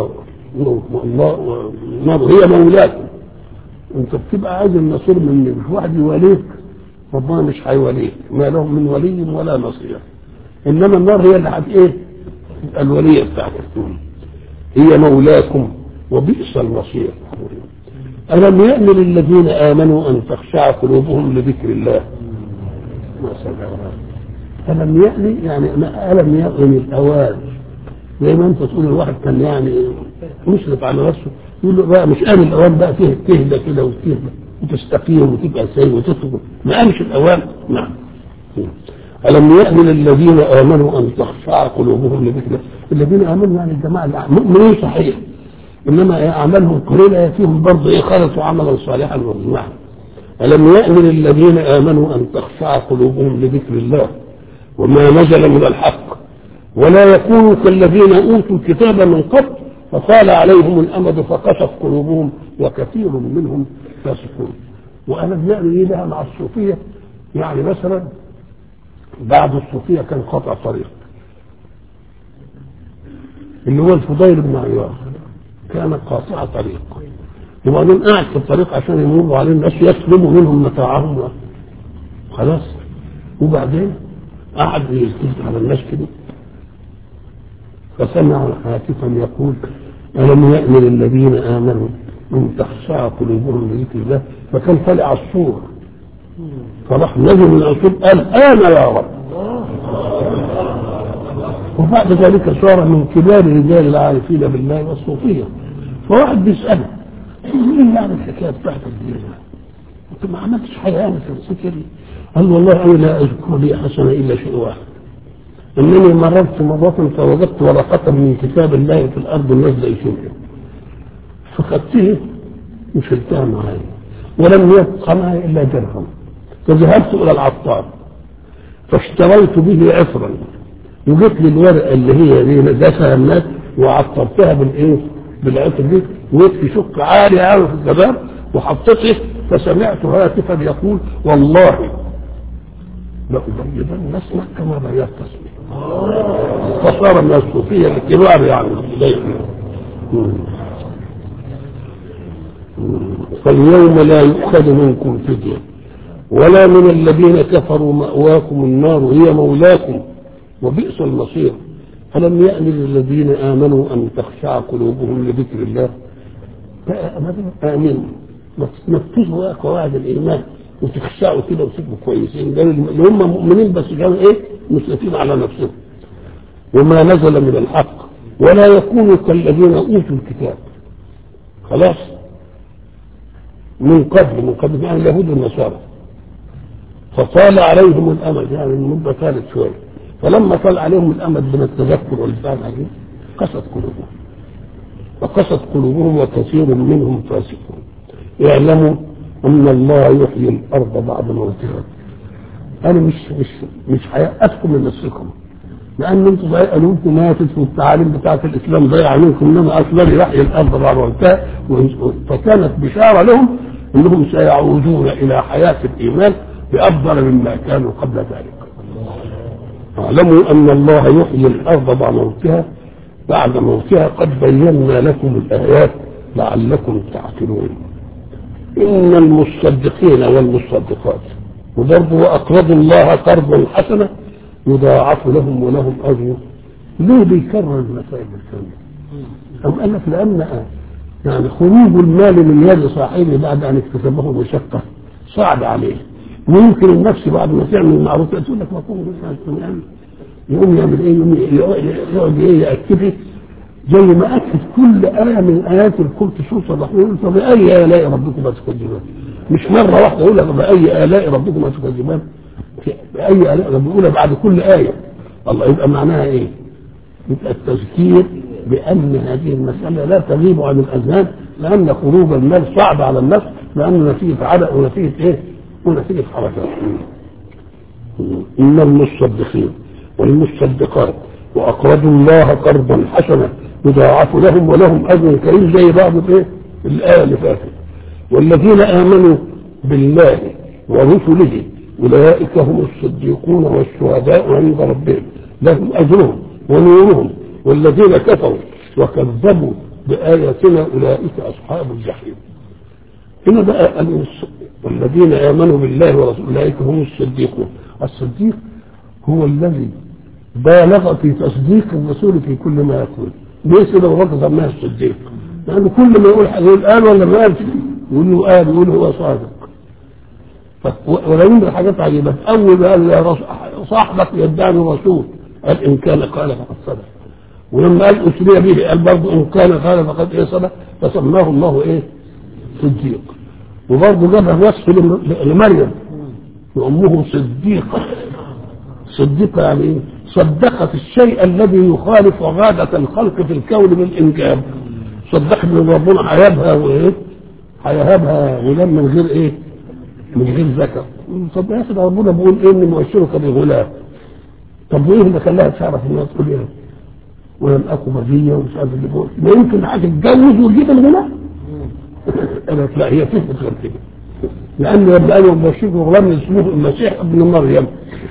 الله النار هي مولاكم انت بتبقى عايز النصير من مش واحد يواليك ربنا مش هيوليك ما لهم من ولي ولا نصير انما النار هي اللي هت ايه الولية بتاعتك هي مولاكم وبئس المصير ألم يأن للذين آمنوا أن تخشع قلوبهم لذكر الله ما ألم يأن يعني ألم يأن الأوان زي ما أنت تقول الواحد كان يعني مشرف على نفسه يقول له بقى مش آن الأوان بقى فيه تهدى كده وتهدى وتستقيم وتبقى سيء وتترك ما قامش الأوان نعم ألم يأن للذين آمنوا أن تخشع قلوبهم لذكر الله الذين آمنوا يعني الجماعة مؤمنين صحيح انما اعمالهم قليله فيهم برضه ايه خلطوا عملا صالحا وجمعا الم يأن للذين امنوا ان تخشع قلوبهم لذكر الله وما نزل من الحق ولا يكونوا كالذين اوتوا الكتاب من قبل فطال عليهم الامد فقست قلوبهم وكثير منهم فاسقون والم يأن لي لها مع الصوفيه يعني مثلا بعد الصوفيه كان قطع طريق اللي هو الفضيل بن عياض كان قاطع طريق وبعدين قاعد في الطريق عشان يمروا عليه الناس يسلبوا منهم متاعهم خلاص وبعدين قعد يلتفت على الناس كده فسمعوا هاتفا يقول ألم يأن للذين آمنوا أن تخشع قلوبهم لذكر الله فكان طالع الصور فراح نزل من الصور قال أنا يا رب وبعد ذلك صار من كبار رجال العارفين بالله والصوفيه فواحد بيسأله ايه يعني الحكايه بتاعتك دي انت ما عملتش حاجه يعني في السكري قال والله انا لا اذكر لي حسنه الا شيء واحد انني مررت مرة فوجدت ورقة من كتاب الله في الارض نازله يشوفها فخدته وشلتها معي ولم يبق معي الا درهم فذهبت الى العطار فاشتريت به عفرا وجبت لي الورقه اللي هي دي دفع الناس وعطرتها بالايه؟ بالعطر دي وقفت شق عالي قوي في الجبال وحطيته فسمعت هاتفا يقول والله لأبيضن اسمك كما بيضت اسمي فصار من الصوفية الكبار يعني فاليوم لا يؤخذ منكم فدية ولا من الذين كفروا مأواكم النار هي مولاكم وبئس المصير ألم يأن للذين آمنوا أن تخشع قلوبهم لذكر الله آمنوا نفذوا قواعد الإيمان وتخشعوا كده وتبقوا كويسين ده اللي هم مؤمنين بس كانوا إيه مسلمين على نفسهم وما نزل من الحق ولا يكونوا كالذين أوتوا الكتاب خلاص من قبل من قبل يعني اليهود والنصارى فطال عليهم الأمد يعني المدة كانت شوية فلما طال عليهم الامد من التذكر والبتاع العجيب قست قلوبهم وقست قلوبهم وكثير منهم فاسقون اعلموا ان الله يحيي الارض بعد موتها انا مش مش مش هيأسكم من نفسكم لان انتم بقى قلوبكم ماتت والتعاليم بتاعت الاسلام ضيع منكم انما اصلا يحيي الارض بعد موتها فكانت بشاره لهم انهم سيعودون الى حياه الايمان بافضل مما كانوا قبل ذلك اعلموا ان الله يحيي الارض بعد موتها بعد موتها قد بينا لكم الايات لعلكم تعقلون ان المصدقين والمصدقات وبرضه واقرضوا الله قرضا حسنا يضاعف لهم ولهم اجر ليه بيكرر المسائل الثانيه؟ أم قال لك لأن يعني خروج المال من يد صاحبه بعد أن اكتسبه مشقة صعب عليه ويمكن النفس بعد ما تعمل المعروف تقول لك ما كنت يقوم يعمل ايه يقوم يقعد ايه يأكده زي ما أكد كل آية من آيات الكل تشوف الرحمن فبأي آلاء ربكما تكذبان مش مرة واحدة يقول لك بأي آلاء ربكما تكذبان بأي آلاء ربكما بعد كل آية الله يبقى معناها ايه؟ يبقى التذكير بأن هذه المسألة لا تغيب عن الأذهان لأن خروج المال صعب على النفس لأنه نتيجة عرق ونتيجة إيه؟ ونتيجة حركات. إن المصدقين والمصدقات وأقرضوا الله قرضا حسنا يضاعف لهم ولهم أجر كريم زي بعض إيه؟ الآية اللي فاتت. والذين آمنوا بالله ورسله أولئك هم الصديقون والشهداء عند ربهم لهم أجرهم ونورهم والذين كفروا وكذبوا بآياتنا أولئك أصحاب الجحيم هنا بقى والذين آمنوا بالله ورسوله أولئك هم الصديقون الصديق هو الذي بالغ في تصديق الرسول في كل ما يقول ليس لو ركض ما الصديق يعني كل ما يقول يقول قال ولا ما قال يقول له قال يقول هو صادق ولو من حاجات عجيبة أول ما قال يا صاحبك يدعني رسول قال إن كان قال فقد صدق ولما قال أسري به قال برضه إن كان قال فقد إيه صدق فسماه الله إيه صديق وبرضه جابها وصف لمريم وأمه صديقة صديقة يعني إيه؟ صدقت الشيء الذي يخالف عادة الخلق في الكون بالإنجاب صدقت ان ربنا هيهبها وايه؟ هيهبها غلام من غير ايه؟ من غير ذكر طب يا اخي ربنا بيقول ايه اني مؤشرك بغلام طب وايه اللي خلاها تعرف انها تقول ايه؟ ولم اكن بغية ومش عارف اللي بقول ما يمكن هتتجوز وتجيب الغلام قالت لا هي فكرة غير كده لأن لما قالوا المسيح غلام اسمه المسيح ابن مريم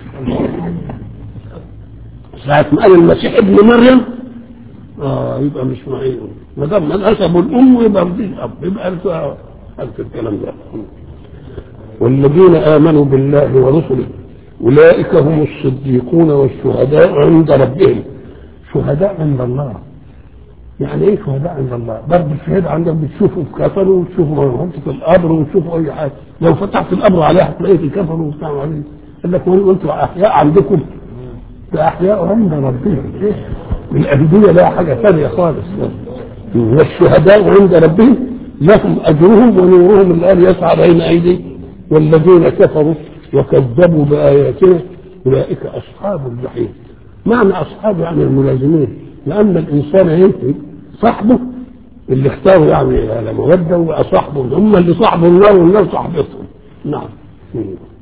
ساعة ما قال المسيح ابن مريم اه يبقى مش معين ما دام من نسب الام يبقى مفيش اب يبقى قالت الكلام ده والذين امنوا بالله ورسله اولئك هم الصديقون والشهداء عند ربهم شهداء عند الله يعني ايه شهداء عند الله برضه الشهيد عندك بتشوفه في كفنه وتشوفه مرهون في القبر وتشوفه اي حاجه لو فتحت القبر عليه هتلاقيه في كفنه وبتاع عليه قال لك وانتوا احياء عندكم ده احياء عند ربهم ايه الأنبياء لا حاجة ثانية خالص والشهداء عند ربهم لهم أجرهم ونورهم الآن يسعى بين أيدي والذين كفروا وكذبوا بآياتنا أولئك أصحاب الجحيم معنى أصحاب يعني الملازمين لأن الإنسان ينتهي صاحبه اللي اختاروا يعني على مودة وصاحبه هم اللي صاحبوا النار والنار صاحبتهم نعم